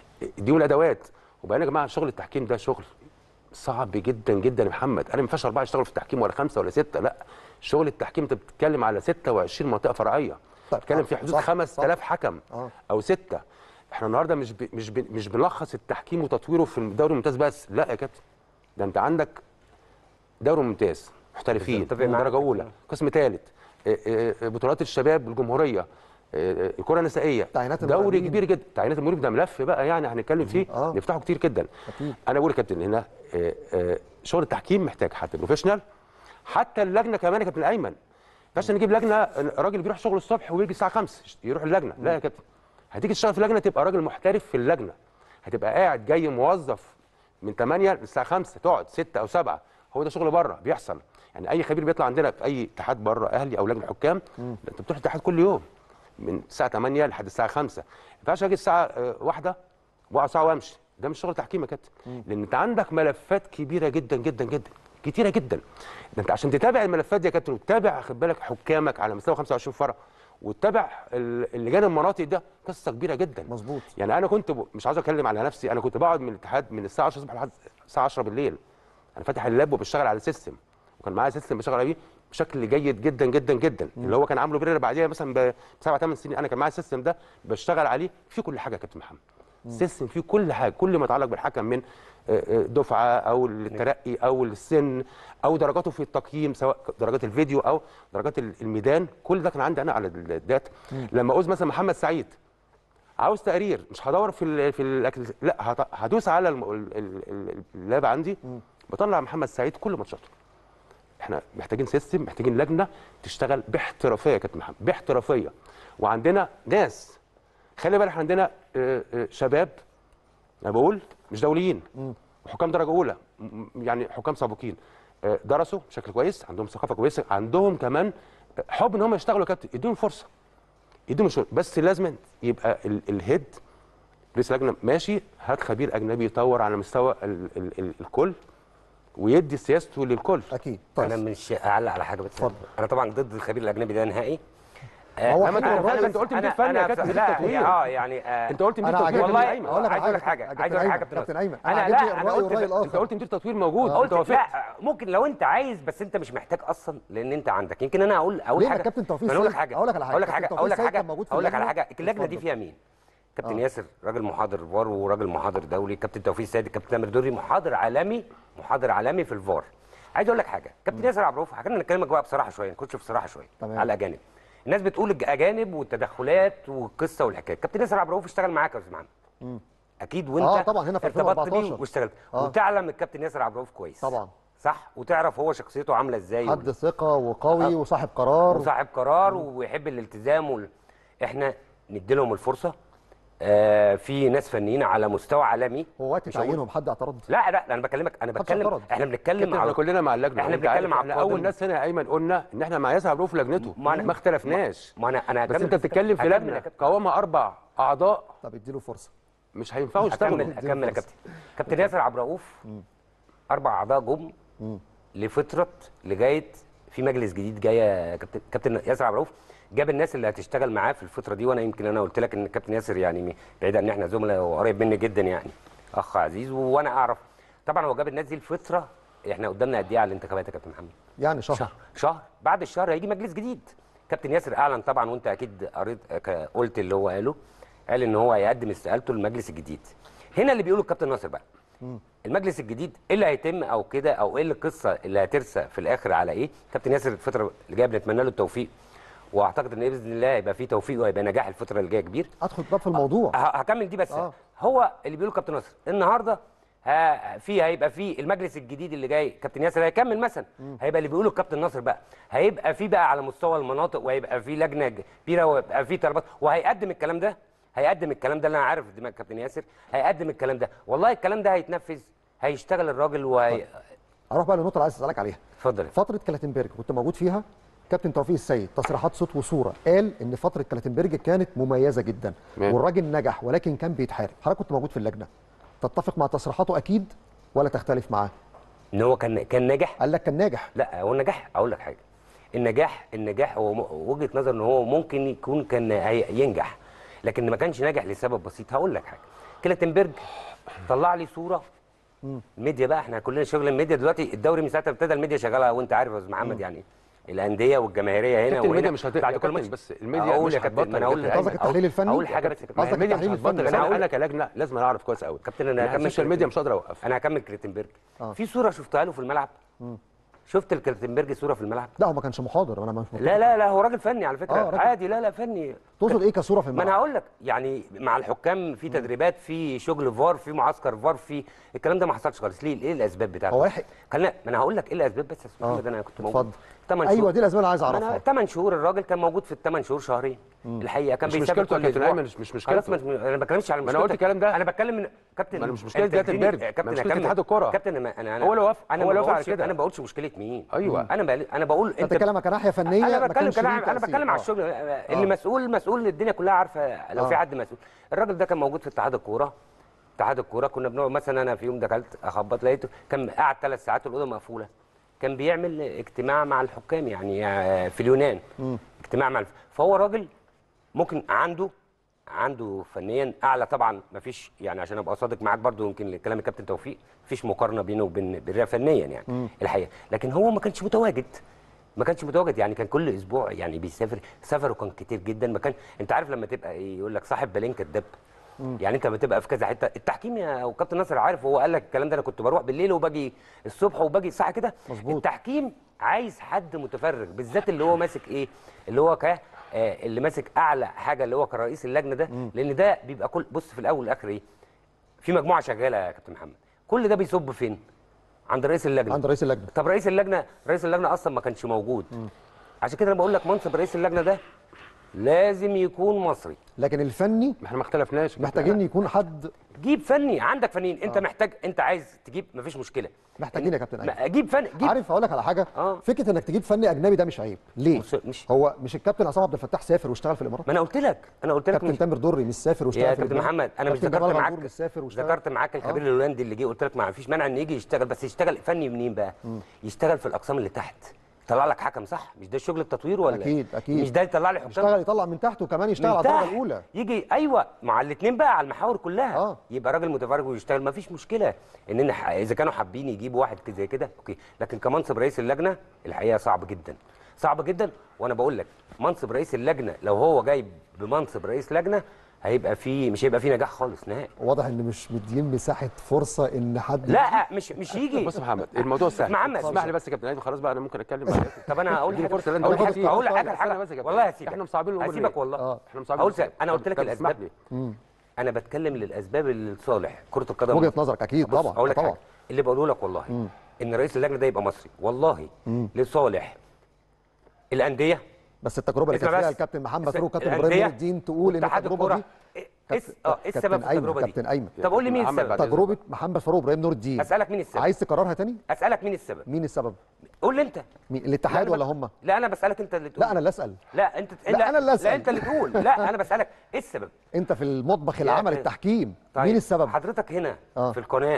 دي الادوات وبعدين يا جماعه شغل التحكيم ده شغل صعب جدا جدا يا محمد انا ما ينفعش اربعه يشتغلوا في التحكيم ولا خمسه ولا سته لا شغل التحكيم انت بتتكلم على 26 منطقه فرعيه طيب، بتتكلم آه، في حدود صح، 5000 حكم آه. او سته احنا النهارده مش ب... مش ب... مش بنلخص التحكيم وتطويره في الدوري الممتاز بس لا يا كابتن ده انت عندك دوري ممتاز محترفين بالظبط، اتفق معاك. درجه اولى قسم ثالث بطولات الشباب الجمهوريه آه، آه، الكره النسائيه تعيينات دوري المدربين. كبير جدا تعيينات المدرب ده ملف بقى يعني هنتكلم فيه آه. نفتحه كتير جدا أكيد. انا بقول يا كابتن هنا آه، آه، شغل التحكيم محتاج حد بروفيشنال حتى اللجنه كمان يا كابتن ايمن ما ينفعش نجيب لجنه راجل بيروح شغل الصبح ويجي الساعه 5 يروح اللجنه لا يا كابتن هتيجي تشتغل في اللجنه تبقى راجل محترف في اللجنه هتبقى قاعد جاي موظف من 8 للساعه 5 تقعد 6 او 7 هو ده شغل بره بيحصل يعني اي خبير بيطلع عندنا في اي اتحاد بره اهلي او لجنه حكام لا، انت بتروح الاتحاد كل يوم من الساعه 8 لحد الساعه 5 ما ينفعش اجي الساعه آه، واحدة واقعد ساعه وامشي ده مش شغل تحكيم يا كابتن لان انت عندك ملفات كبيره جدا جدا جدا كتيره جدا ده انت عشان تتابع الملفات دي يا كابتن وتتابع خد بالك حكامك على مستوى 25 فرع وتتابع ال- اللجان المناطق ده قصه كبيره جدا مظبوط. يعني انا كنت ب... مش عاوز اتكلم على نفسي انا كنت بقعد من الاتحاد من الساعه 10 الصبح لحد الساعه 10 بالليل انا فاتح اللاب وبشتغل على سيستم وكان معايا سيستم بشتغل عليه بشكل جيد جدا جدا جدا اللي هو كان عامله بيريرا بعديها مثلا بسبع ثمان سنين انا كان معايا السيستم ده بشتغل عليه فيه كل حاجه يا كابتن محمد سيستم فيه كل حاجه كل ما يتعلق بالحكم من آه، آه، دفعه او الترقي او السن او درجاته في التقييم سواء درجات الفيديو او درجات الميدان كل ده كان عندي انا على الداتا لما عاوز مثلا محمد سعيد عاوز تقرير مش هدور في ال في الاكل لا هط- هدوس على الم- ال- ال- ال- اللاب عندي بطلع محمد سعيد كل ماتشاته احنا محتاجين سيستم محتاجين لجنه تشتغل باحترافيه يا كابتن محمد باحترافيه وعندنا ناس خلي بالك إحنا عندنا آه، آه، شباب انا بقول مش دوليين وحكام درجه اولى م- م- يعني حكام سابقين آه، درسوا بشكل كويس عندهم ثقافه كويسه عندهم كمان حب ان هم يشتغلوا يا كابتن اديهم فرصه يديهم الشغل بس لازم يبقى ال- الهيد رئيس لجنه ماشي هات خبير اجنبي يطور على مستوى ال ال ال الكل ويدي سياسته للكل اكيد انا طيب مش هعلق على حاجه بس اتفضل. انا طبعا ضد الخبير الاجنبي ده نهائي هو آه، حلو أنا- الراجل. أنا أنت قلت بس- مدير أنا- فني يا أنا كابتن، بس- مدير لا تطوير. اه يعني آه، انت قلت مدير انا تطوير عاجبني والله ايمن اقول لك على عايز أقول لك حاجه حاجة، عايز أقول لك حاجة كابتن كابتن ناصر. ايمن أنا انا لا، عاجبني أنا الراي قلت- والراي انت الاخر قلت مدير تطوير موجود قلت انت وافقت لا ممكن لو انت عايز بس انت مش محتاج اصلا لان انت عندك يمكن انا اقول اقول ليه؟ ما حاجه كابتن توفيق ما أنا اقول لك سيد- حاجه أقول لك على حاجة. اقول لك كابتن حاجه توفيق اقول لك سيد حاجه كان موجود في اقول لك على اللجنة. حاجه اللجنه دي اتفضل. فيها مين كابتن ياسر راجل محاضر فار وراجل محاضر دولي كابتن توفيق سيد كابتن تامر دري محاضر عالمي محاضر عالمي في الفار عايز اقول لك حاجه كابتن ياسر عبد الرؤوف خلينا نتكلم بقى بصراحه شويه نخش بصراحه شويه تمام. على الاجانب الناس بتقول الاجانب والتدخلات والقصه والحكايه كابتن ياسر عبد الرؤوف اشتغل معاك يا استاذ محمد اكيد وانت آه، طبعا هنا في ارتبطت بيه 2014. واشتغلت آه. وتعلم الكابتن ياسر عبد الرؤوف كويس طبعا. صح وتعرف هو شخصيته عامله ازاي حد ثقه وقوي وصاحب قرار وصاحب قرار ويحب الالتزام وال... احنا ندي لهم الفرصه آه في ناس فنيين على مستوى عالمي هو وقت مش هقول- تعيينهم حد اعترض لا لا انا بكلمك انا محدش بتكلم اعترض. احنا بنتكلم كابتن احنا على كلنا مع اللجنه احنا وأنت عارف بنتكلم على احنا اول القادم. ناس هنا يا ايمن قلنا ان احنا مع ياسر عبد الرؤوف في لجنته ما أنا- ما اختلفناش ما انا انا بس هكمل- انت بتتكلم في هكمل يا لجنه كابتن. قوامها اربع اعضاء طب اديله فرصه مش هينفعوا يشتغلوا اكمل اكمل يا كابتن كابتن ياسر عبد الرؤوف اربع اعضاء جم لفتره لغايه في مجلس جديد جاي يا كابتن كابتن ياسر عبد الرؤوف جاب الناس اللي هتشتغل معاه في الفتره دي وانا يمكن انا قلت لك ان كابتن ياسر يعني بعيد عن ان احنا زملاء وقريب مني جدا يعني اخ عزيز وانا اعرف طبعا هو جاب الناس دي الفتره احنا قدامنا قد ايه على الانتخابات يا كابتن محمد يعني شهر, شهر شهر بعد الشهر هيجي مجلس جديد كابتن ياسر اعلن طبعا وانت اكيد قريت ك- قلت اللي هو قاله قال ان هو هيقدم استقالته للمجلس الجديد هنا اللي بيقوله الكابتن ناصر بقى المجلس الجديد ايه اللي هيتم او كده او ايه اللي القصه اللي هترسى في الاخر على ايه كابتن ياسر الفتره اللي جايه بنتمنى له التوفيق واعتقد ان باذن الله هيبقى فيه توفيق وهيبقى نجاح الفتره اللي جايه كبير ادخل بقى في الموضوع ه- هكمل دي بس آه. هو اللي بيقوله كابتن ناصر النهارده ها في هيبقى في المجلس الجديد اللي جاي كابتن ياسر هيكمل مثلا هيبقى اللي بيقوله الكابتن ناصر بقى هيبقى في بقى على مستوى المناطق وهيبقى في لجنه كبيره وهيبقى في طلبات وهيقدم الكلام ده هيقدم الكلام ده اللي انا عارف دماغ كابتن ياسر هيقدم الكلام ده والله الكلام ده هيتنفذ هيشتغل الراجل وهي اروح بقى للنقطه اللي عايز اسالك عليها اتفضل فتره كلاتنبرج كنت موجود فيها كابتن توفيق السيد تصريحات صوت وصوره قال ان فتره كلاتنبرج كانت مميزه جدا تمام. والراجل نجح ولكن كان بيتحارب حضرتك كنت موجود في اللجنه تتفق مع تصريحاته اكيد ولا تختلف معاه ان هو كان كان ناجح قال لك كان ناجح لا هو النجاح اقول لك حاجه النجاح النجاح هو م- وجهه نظر ان هو ممكن يكون كان هي- ينجح لكن ما كانش ناجح لسبب بسيط هقول لك حاجه كلاتنبرج طلع لي صوره الميديا بقى احنا كلنا شغل الميديا دلوقتي الدوري من ساعه ما ابتدى الميديا شغاله وانت عارف يا استاذ محمد يعني الانديه والجماهيريه هنا كابتن وهنا الميديا مش هت- بعد يا كل كابتن ماتش بس الميديا اقول مش يا كابتن هتبطل ما انا يا اقول كابتن. قصدك التحليل الفني؟ اقول حاجه بس يا كابتن. قصدك ما هي الميديا التحليل مش هتبطل. الفني. انا انا هقول انا كلجنه لازم اعرف كويس قوي كابتن انا يعني هكمل السوشيال ميديا مش قادر اوقف انا هكمل كلاتنبرج آه. في صوره شفتها له في الملعب شفت الكلاتنبرج صوره في الملعب لا هو ما كانش محاضر انا مش متفق. لا لا لا هو راجل فني على فكره آه، راجل. عادي لا لا فني تقصد ايه كصوره في ما انا الملعب هقول لك يعني مع الحكام في تدريبات في شغل فار في معسكر فار في الكلام ده ما حصلش خالص ليه ايه الاسباب بتاعته هو لحق. خلينا ما انا هقول لك ايه الاسباب بس يا استاذ آه، محمد انا كنت موجود اتفضل. 8 ايوه شهور دي الاسباب اللي عايز اعرفها 8 شهور الراجل كان موجود في الثمان شهور شهرين الحقيقه كان مش بيسافر مشكلته يا كل كابتن أسبوع. أيمن، مش- مش خلاص مشكلته. مش- انا ما بتكلمش على ما أنا قلت مشكلتك. الكلام ده. انا بتكلم من كابتن ما أنا مش مشكلة أنت كابتن اديني- بيرج. ما كابتن مشكلة أكمل. اتحاد الكرة. كابتن انا انا هو اللي وافق. انا هو ما اللي وافق على بقولش كده. انا ما بقولش مشكله مين أيوة. انا بقل- انا بقول انت انت بتتكلم كناحيه فنيه انا ما بتكلم كانش كلام ليه انا تأثير. بتكلم على آه. الشغل اللي مسؤول مسؤول الدنيا كلها عارفه لو آه. في حد مسؤول الراجل ده كان موجود في اتحاد الكوره اتحاد الكوره كنا بنقعد مثلا انا في يوم دخلت اخبط لقيته كان قاعد ثلاث ساعات والاوضه مقفوله كان بيعمل اجتماع مع الحكام يعني آه، في اليونان اجتماع مع الف... فهو راجل ممكن عنده عنده فنيا اعلى طبعا ما فيش يعني عشان ابقى صادق معاك برضو يمكن كلام الكابتن توفيق مفيش مقارنه بينه وبين بالرياض فنيا يعني الحقيقه لكن هو ما كانش متواجد ما كانش متواجد يعني كان كل اسبوع يعني بيسافر سفره كان كتير جدا ما كان انت عارف لما تبقى ايه يقول لك صاحب بالين كداب يعني انت بتبقى في كذا حته التحكيم يا وكابتن ناصر عارف هو قال لك الكلام ده انا كنت بروح بالليل وباجي الصبح وباجي صح كده مظبوط. التحكيم عايز حد متفرغ بالذات اللي هو ماسك ايه اللي هو ك آه، اللي ماسك اعلى حاجه اللي هو كرئيس اللجنه ده لان ده بيبقى كل بص في الاول والاخر ايه في مجموعه شغاله يا كابتن محمد كل ده بيصب فين عند رئيس اللجنه عند رئيس اللجنه طب رئيس اللجنه رئيس اللجنه اصلا ما كانش موجود عشان كده انا بقول لك منصب رئيس اللجنه ده لازم يكون مصري لكن الفني ما احنا ما اختلفناش محتاجين يكون حد جيب فني عندك فنيين انت محتاج انت عايز تجيب مفيش مشكله محتاجين يا كابتن أيمن. ما- جيب فن جيب عارف اقول لك على حاجه آه. فكره انك تجيب فني اجنبي ده مش عيب ليه مش- مش- هو مش الكابتن عصام عبد الفتاح سافر واشتغل في الامارات ما انا قلت لك انا قلت لك كابتن مش- تامر دري مش سافر واشتغل يا في كابتن لبنان. محمد انا مش كابتن ذكرت جمال معاك غندور مش سافر واشتغل ذكرت معاك الخبير الهولندي اللي جه قلت لك ما فيش مانع ان يجي يشتغل بس يشتغل فني منين بقى يشتغل في الاقسام اللي تحت يطلع لك حكم صح مش ده شغل التطوير ولا أكيد، أكيد. مش ده يطلع لي حكام يشتغل يطلع من تحت وكمان يشتغل من على الدرجه تحت. الاولى يجي ايوه مع الاثنين بقى على المحاور كلها آه. يبقى راجل متفرج ويشتغل ما فيش مشكله ان ح- اذا كانوا حابين يجيبوا واحد كده زي كده اوكي لكن كمنصب رئيس اللجنه الحقيقه صعب جدا صعب جدا وانا بقول لك منصب رئيس اللجنه لو هو جاي بمنصب رئيس لجنه هيبقى في مش هيبقى في نجاح خالص نهائي واضح ان مش مدين مساحه فرصه ان حد لا مش مش يجي بص يا محمد الموضوع سهل محمد. اسمح لي بس يا كابتن عادل خلاص بقى انا ممكن اتكلم بعد طب انا هقول اديني حاجه فرصه لأن اقول أنت حاجه بتقول- اقول لك استنى حاجه بس يا كابتن. والله هسيبك احنا مصعبين الامور هسيبك ليه؟ والله آه. احنا مصعبين هقول الأمور. سأ- انا قلت لك طب اسمح الاسباب لي انا بتكلم للاسباب اللي لصالح كره القدم وجهه نظرك اكيد بص طبعا اقول لك طبعا حاجه اللي بقوله لك والله ان رئيس اللجنه ده يبقى مصري والله لصالح الانديه بس التجربه اللي اسمع كان فيها بس. الكابتن محمد الس- فاروق كابتن الأندية ابراهيم نور الدين تقول ان واتحاد التجربه الكرة. دي إيه- إيه- اه ايه السبب كابتن في التجربه ايمن دي كابتن ايمن طب قول لي مين محمد السبب بعد إذنك. تجربه محمد فاروق ابراهيم نور الدين اسالك مين السبب عايز تكررها تاني اسالك مين السبب مين السبب قول لي انت مين الاتحاد لا، ولا أنا- هم لا انا بسالك انت اللي تقول لا انا اللي اسال لا انت لا، أنا اللي أسأل. لا انت اللي تقول لا انا بسالك ايه السبب انت في المطبخ يا العمل أخي. التحكيم طيب مين السبب حضرتك هنا آه. في القناه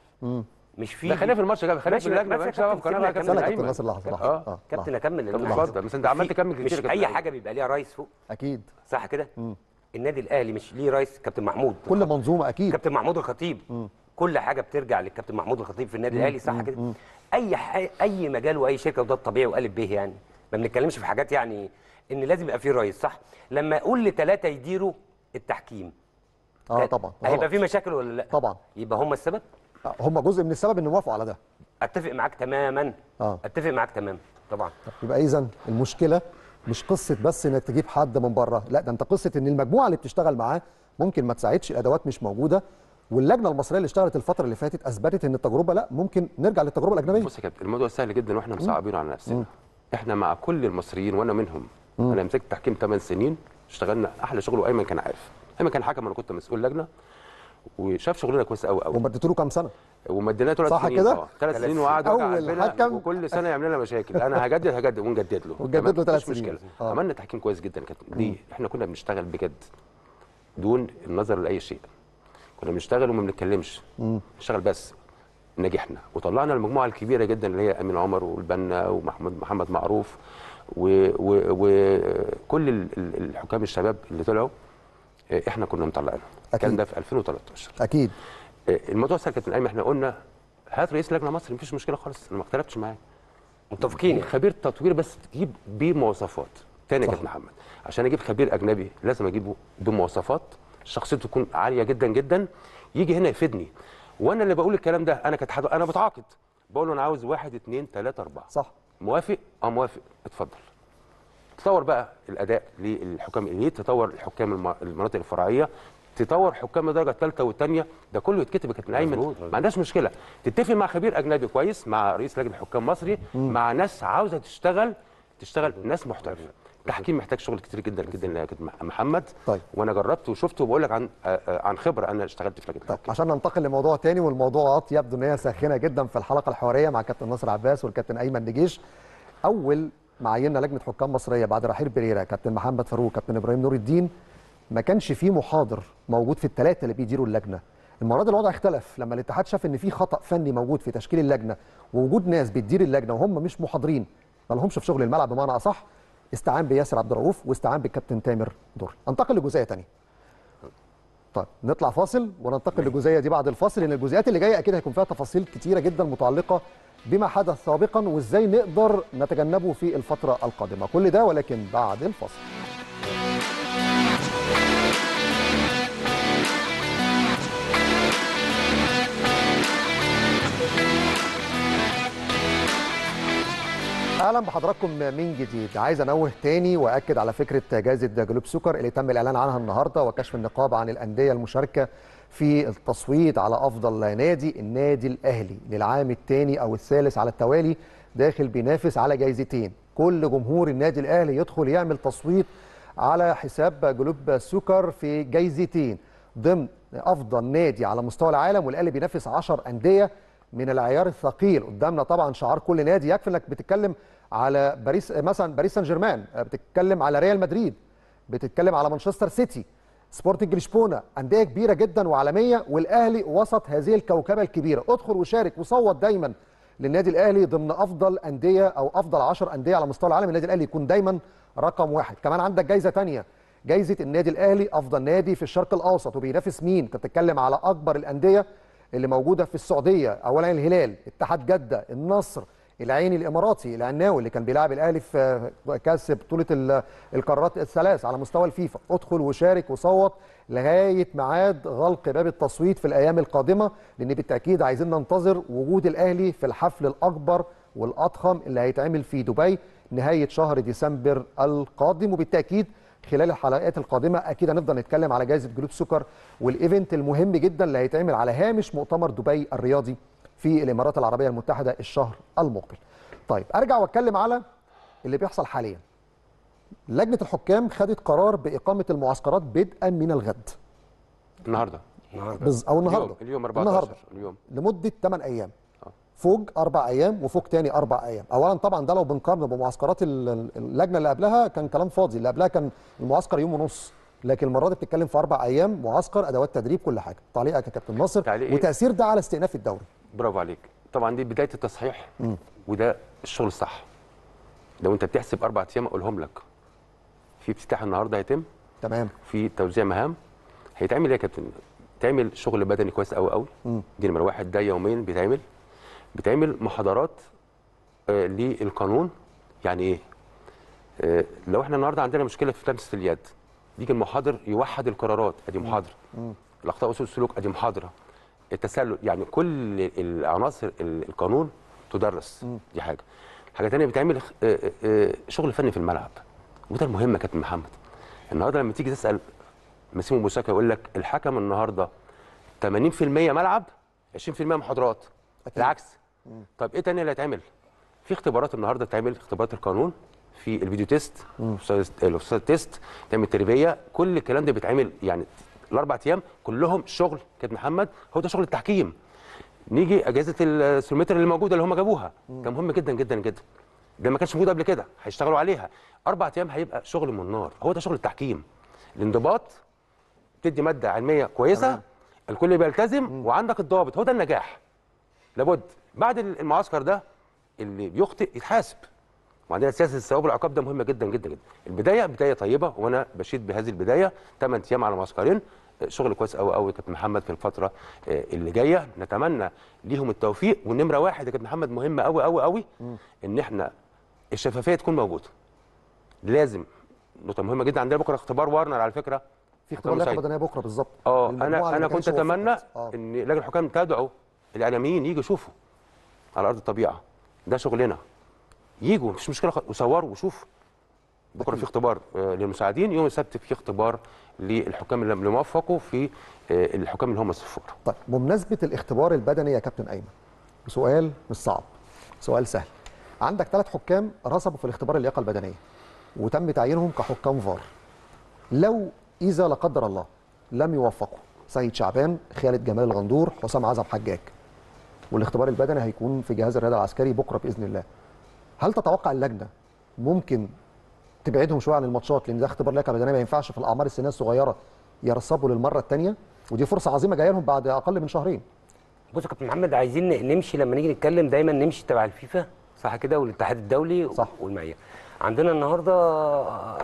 مش في لا خلينا في الماتش ده خلينا في ماشي، اللجنه بس يا مالكش دعوه كابتن بقناه سيبني بقى أكمل. كابتن استنى يا كابتن ايمن ناصر لحظه لحظه آه. اه كابتن لحظة. اكمل طب اللي أنا اتفضل بس انت عمال في- تكمل كتير مش يا كابتن اي أيمن. حاجه بيبقى ليها رئيس فوق اكيد صح كده النادي الاهلي مش ليه رئيس كابتن محمود كل منظومه اكيد كابتن محمود الخطيب كل حاجه بترجع للكابتن محمود الخطيب في النادي الاهلي صح كده اي ح... اي مجال واي شركه وده الطبيعي وقالب به يعني ما بنتكلمش في حاجات يعني ان لازم يبقى فيه رئيس صح لما اقول لثلاثه يديروا التحكيم اه طبعا هيبقى غلط. في مشاكل ولا لا طبعا يبقى هم السبب آه، هم جزء من السبب ان وافقوا على ده اتفق معاك تماما اه اتفق معاك تماما طبعا يبقى اذا المشكله مش قصه بس انك تجيب حد من بره لا ده انت قصه ان المجموعه اللي بتشتغل معاه ممكن ما تساعدش الادوات مش موجوده واللجنه المصريه اللي اشتغلت الفتره اللي فاتت اثبتت ان التجربه لا ممكن نرجع للتجربه الاجنبيه بص يا كابتن الموضوع سهل جدا واحنا مصعبينه على نفسنا احنا مع كل المصريين وانا منهم انا مسكت تحكيم 8 سنين اشتغلنا احلى شغل وايمن كان عارف ايمن كان حكم انا كنت مسؤول لجنه وشاف شغلنا كويس قوي قوي وما اديتوا له كام سنه ومديناه ثلاث صح سنين كده؟ اه ثلاث ثلاث سنين سنين. وقعد وجع أول قلبنا حكم. وكل سنه يعمل لنا مشاكل انا هجدد هجدد ونجدد له وتجدد له تمام؟ ثلاث مش سنين. مشكله آه. عملنا تحكيم كويس جدا كابتن ليه؟ احنا كنا بنشتغل بجد دون النظر لاي شيء كنا بنشتغل وما بنتكلمش نشتغل بس نجحنا وطلعنا المجموعه الكبيره جدا اللي هي امين عمر والبنا ومحمد محمد معروف وكل الحكام الشباب اللي طلعوا آه، احنا كنا مطلعينهم أكيد. كان ده في 2013 اكيد آه، الموضوع سهل كابتن ايمن احنا قلنا هات رئيس لجنه مصري مفيش مشكله خالص انا ما اختلفتش معاه متفقين يعني. خبير تطوير بس تجيب بمواصفات تاني يا صح. كابتن محمد عشان اجيب خبير اجنبي لازم اجيبه بمواصفات شخصيته تكون عاليه جدا جدا يجي هنا يفيدني وانا اللي بقول الكلام ده انا كاتحاد انا بتعاقد بقول له انا عاوز واحد اثنين ثلاثه اربعه صح موافق اه موافق اتفضل تطور بقى الاداء للحكام ليه تطور الحكام الم- المناطق الفرعيه تطور حكام الدرجه الثالثه والثانيه ده كله يتكتب يا كابتن ايمن مظبوط، مظبوط. ما عندناش مشكله تتفق مع خبير اجنبي كويس مع رئيس لجنه حكام مصري مع ناس عاوزه تشتغل تشتغل ناس محترفه التحكيم محتاج شغل كتير جدا جدا يا كابتن محمد طيب. وانا جربت وشفت وبقول لك عن آه، آه، عن خبره انا اشتغلت في لجنه طب التحكيم عشان ننتقل لموضوع تاني والموضوعات يبدو ان هي ساخنه جدا في الحلقه الحواريه مع كابتن ناصر عباس والكابتن ايمن نجيش اول ما عيننا لجنه حكام مصريه بعد رحيل بيريرا كابتن محمد فاروق كابتن ابراهيم نور الدين ما كانش في محاضر موجود في الثلاثه اللي بيديروا اللجنه المره دي الوضع اختلف لما الاتحاد شاف ان في خطا فني موجود في تشكيل اللجنه ووجود ناس بتدير اللجنه وهم مش محاضرين ما لهمش في شغل الملعب بمعنى اصح استعان بياسر عبد الرؤوف واستعان بالكابتن تامر دوري انتقل لجزئيه ثانيه طيب نطلع فاصل وننتقل للجزئيه دي بعد الفاصل لان الجزئيات اللي جايه اكيد هيكون فيها تفاصيل كتيره جدا متعلقه بما حدث سابقا وازاي نقدر نتجنبه في الفتره القادمه كل ده ولكن بعد الفاصل اهلا بحضراتكم من جديد عايز انوه تاني واكد على فكره جائزه جلوب سكر اللي تم الاعلان عنها النهارده وكشف النقاب عن الانديه المشاركه في التصويت على افضل نادي النادي الاهلي للعام الثاني او الثالث على التوالي داخل بينافس على جايزتين كل جمهور النادي الاهلي يدخل يعمل تصويت على حساب جلوب سكر في جايزتين ضمن افضل نادي على مستوى العالم والاهلي بينافس 10 انديه من العيار الثقيل قدامنا طبعا شعار كل نادي يكفي انك بتتكلم على باريس مثلا باريس سان جيرمان بتتكلم على ريال مدريد بتتكلم على مانشستر سيتي سبورتنج لشبونه انديه كبيره جدا وعالميه والاهلي وسط هذه الكوكبه الكبيره ادخل وشارك وصوت دايما للنادي الاهلي ضمن افضل انديه او افضل 10 انديه على مستوى العالم النادي الاهلي يكون دايما رقم واحد كمان عندك جايزه تانية جايزه النادي الاهلي افضل نادي في الشرق الاوسط وبينافس مين انت بتتكلم على اكبر الانديه اللي موجوده في السعوديه اولا الهلال اتحاد جده النصر العيني الاماراتي العناوي اللي كان بيلعب الاهلي في كاس بطوله ال- القارات الثلاث على مستوى الفيفا ادخل وشارك وصوت لغايه ميعاد غلق باب التصويت في الايام القادمه لان بالتاكيد عايزين ننتظر وجود الاهلي في الحفل الاكبر والاضخم اللي هيتعمل في دبي نهايه شهر ديسمبر القادم وبالتاكيد خلال الحلقات القادمه اكيد هنفضل نتكلم على جائزه جلوب سكر والايفنت المهم جدا اللي هيتعمل على هامش مؤتمر دبي الرياضي في الامارات العربيه المتحده الشهر المقبل. طيب ارجع واتكلم على اللي بيحصل حاليا. لجنه الحكام خدت قرار باقامه المعسكرات بدءا من الغد النهارده النهارده بز- او النهارده اليوم, اليوم 14 النهارده اليوم لمده 8 ايام فوق اربع ايام وفوق تاني اربع ايام اولا طبعا ده لو بنقارنه بمعسكرات ال- ال- اللجنه اللي قبلها كان كلام فاضي اللي قبلها كان المعسكر يوم ونص لكن المره دي بتتكلم في اربع ايام معسكر ادوات تدريب كل حاجه تعليقك يا كابتن ناصر تعليق إيه؟ وتاثير ده على استئناف الدوري برافو عليك طبعا دي بدايه التصحيح وده الشغل الصح لو انت بتحسب اربع ايام اقولهم لك في افتتاح النهارده هيتم تمام في توزيع مهام هيتعمل ايه يا كابتن؟ تعمل شغل بدني كويس قوي قوي دي نمره واحد ده يوميا بيتعمل بيتعمل محاضرات آه للقانون يعني ايه؟ آه لو احنا النهارده عندنا مشكله في لمسه اليد يجي المحاضر يوحد القرارات ادي محاضره الاخطاء اصول السلوك ادي محاضره التسلل يعني كل العناصر ال- القانون تدرس دي حاجه حاجه ثانيه بيتعمل خ- آه، آه، آه، شغل فني في الملعب وده المهم يا كابتن محمد النهارده لما تيجي تسال مسيمو بوساكا يقول لك الحكم النهارده 80% ملعب 20% محاضرات أكيد. العكس طب ايه تاني اللي هيتعمل في اختبارات النهارده بتعمل اختبارات القانون في الفيديو تيست الأوفسايد- الاوفسايد تيست تعمل تربيه كل الكلام ده بيتعمل يعني الاربع ايام كلهم شغل كابتن محمد هو ده شغل التحكيم نيجي اجهزه السلومتر اللي موجوده اللي هم جابوها كان مهم جدا جدا جدا ده ما كانش موجود قبل كده هيشتغلوا عليها اربع ايام هيبقى شغل من نار هو ده شغل التحكيم الانضباط تدي ماده علميه كويسه الكل بيلتزم وعندك الضابط هو ده النجاح لابد بعد المعسكر ده اللي بيخطئ يتحاسب وعندنا سياسه الثواب والعقاب ده مهمه جدا جدا جدا البدايه بدايه طيبه وانا بشيد بهذه البدايه 8 ايام على معسكرين آه، شغل كويس قوي قوي كابتن محمد في الفتره آه، اللي جايه نتمنى ليهم التوفيق والنمره واحد يا كابتن محمد مهمه قوي قوي قوي ان احنا الشفافيه تكون موجوده لازم نقطه مهمه جدا عندنا بكره اختبار وارنر على فكره في اختبار مساعد. لياقه بدنيه بكره بالظبط اه للمجموعة انا اللي انا ما كانش كنت اتمنى وفقت. آه. ان لجنه الحكام تدعو الاعلاميين يجوا يشوفوا على ارض الطبيعه ده شغلنا يجوا مفيش مشكله خالص وصوروا وشوفوا بكره في اختبار آه، للمساعدين يوم السبت في اختبار للحكام اللي اللي موفقوا في آه، الحكام اللي هم الصفار طيب بمناسبه الاختبار البدني يا كابتن ايمن سؤال مش صعب سؤال سهل عندك ثلاث حكام رسبوا في الاختبار اللياقه البدنيه وتم تعيينهم كحكام فار لو اذا لا قدر الله لم يوفقوا سيد شعبان خالد جمال الغندور حسام عزب حجاج والاختبار البدني هيكون في جهاز الرياضه العسكري بكره باذن الله هل تتوقع اللجنه ممكن تبعدهم شويه عن الماتشات لان ده اختبار لياقه بدنيه ما ينفعش في الاعمار السنيه الصغيره يرصبوا للمره الثانيه ودي فرصه عظيمه جايه لهم بعد اقل من شهرين بص يا كابتن محمد عايزين نمشي لما نيجي نتكلم دايما نمشي تبع الفيفا صح كده والاتحاد الدولي صح. والمعيه عندنا النهارده آه،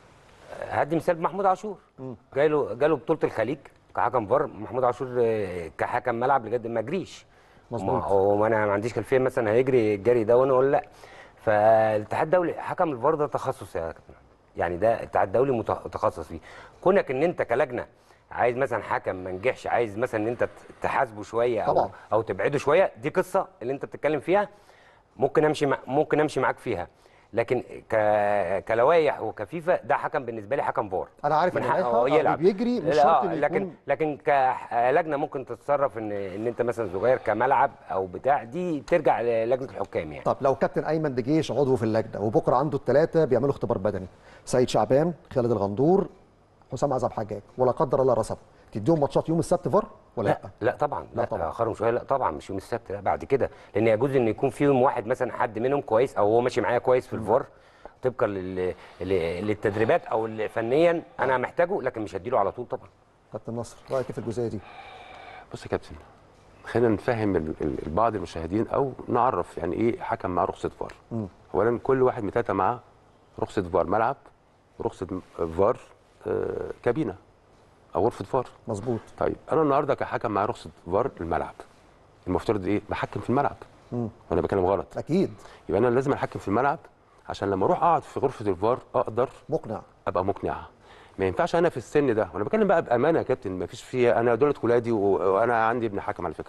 هدي مثال بمحمود عاشور جاله جاله بطوله الخليج كحكم فار محمود عاشور آه، كحكم ملعب بجد ما جريش مظبوط. ما هو انا ما عنديش خلفيه مثلا هيجري الجري ده وانا اقول لا فالاتحاد الدولي حكم الفار ده تخصص يا كابتن يعني ده الاتحاد الدولي مت- متخصص فيه كونك ان انت كلجنه عايز مثلا حكم ما نجحش عايز مثلا ان انت تحاسبه شويه او طبعا. او تبعده شويه دي قصه اللي انت بتتكلم فيها ممكن امشي مع ممكن امشي معاك فيها لكن ك... كلوائح وكفيفا ده حكم بالنسبه لي حكم فار أنا عارف من إن حقه اللائحة هو يلعب بيجري مش لا، شرط آه، إنه لكن يكون- لكن كلجنه ممكن تتصرف ان ان انت مثلا صغير كملعب او بتاع دي ترجع للجنه الحكام يعني طب لو كابتن ايمن دجيش عضو في اللجنه وبكره عنده الثلاثه بيعملوا اختبار بدني سيد شعبان خالد الغندور حسام عزب حجاج ولا قدر الله رسب تديهم ماتشات يوم السبت فار ولا لا, لا لا طبعا لا لا, طبعاً. طبعا اخرهم شويه لا طبعا مش يوم السبت لا بعد كده لان يجوز ان يكون فيهم واحد مثلا حد منهم كويس او هو ماشي معايا كويس في الفار طبقا لل... لل- للتدريبات او اللي فنيا انا محتاجه لكن مش هديله على طول طبعا كابتن نصر رايك إيه في الجزئيه دي بص يا كابتن خلينا نفهم ال- ال- بعض المشاهدين او نعرف يعني ايه حكم معاه رخصه فار اولا كل واحد متاتا معاه رخصه فار ملعب ورخصه م- فار آه، كابينه او غرفه فار مظبوط طيب انا النهارده كحكم معايا رخصه فار الملعب المفترض ايه بحكم في الملعب وانا بتكلم غلط اكيد يبقى انا لازم اتحكم في الملعب عشان لما اروح اقعد في غرفه الفار اقدر مقنع ابقى مقنع ما ينفعش انا في السن ده وانا بتكلم بقى بامانه يا كابتن ما فيش فيها انا دولت ولادي و- وانا عندي ابن حكم على فكره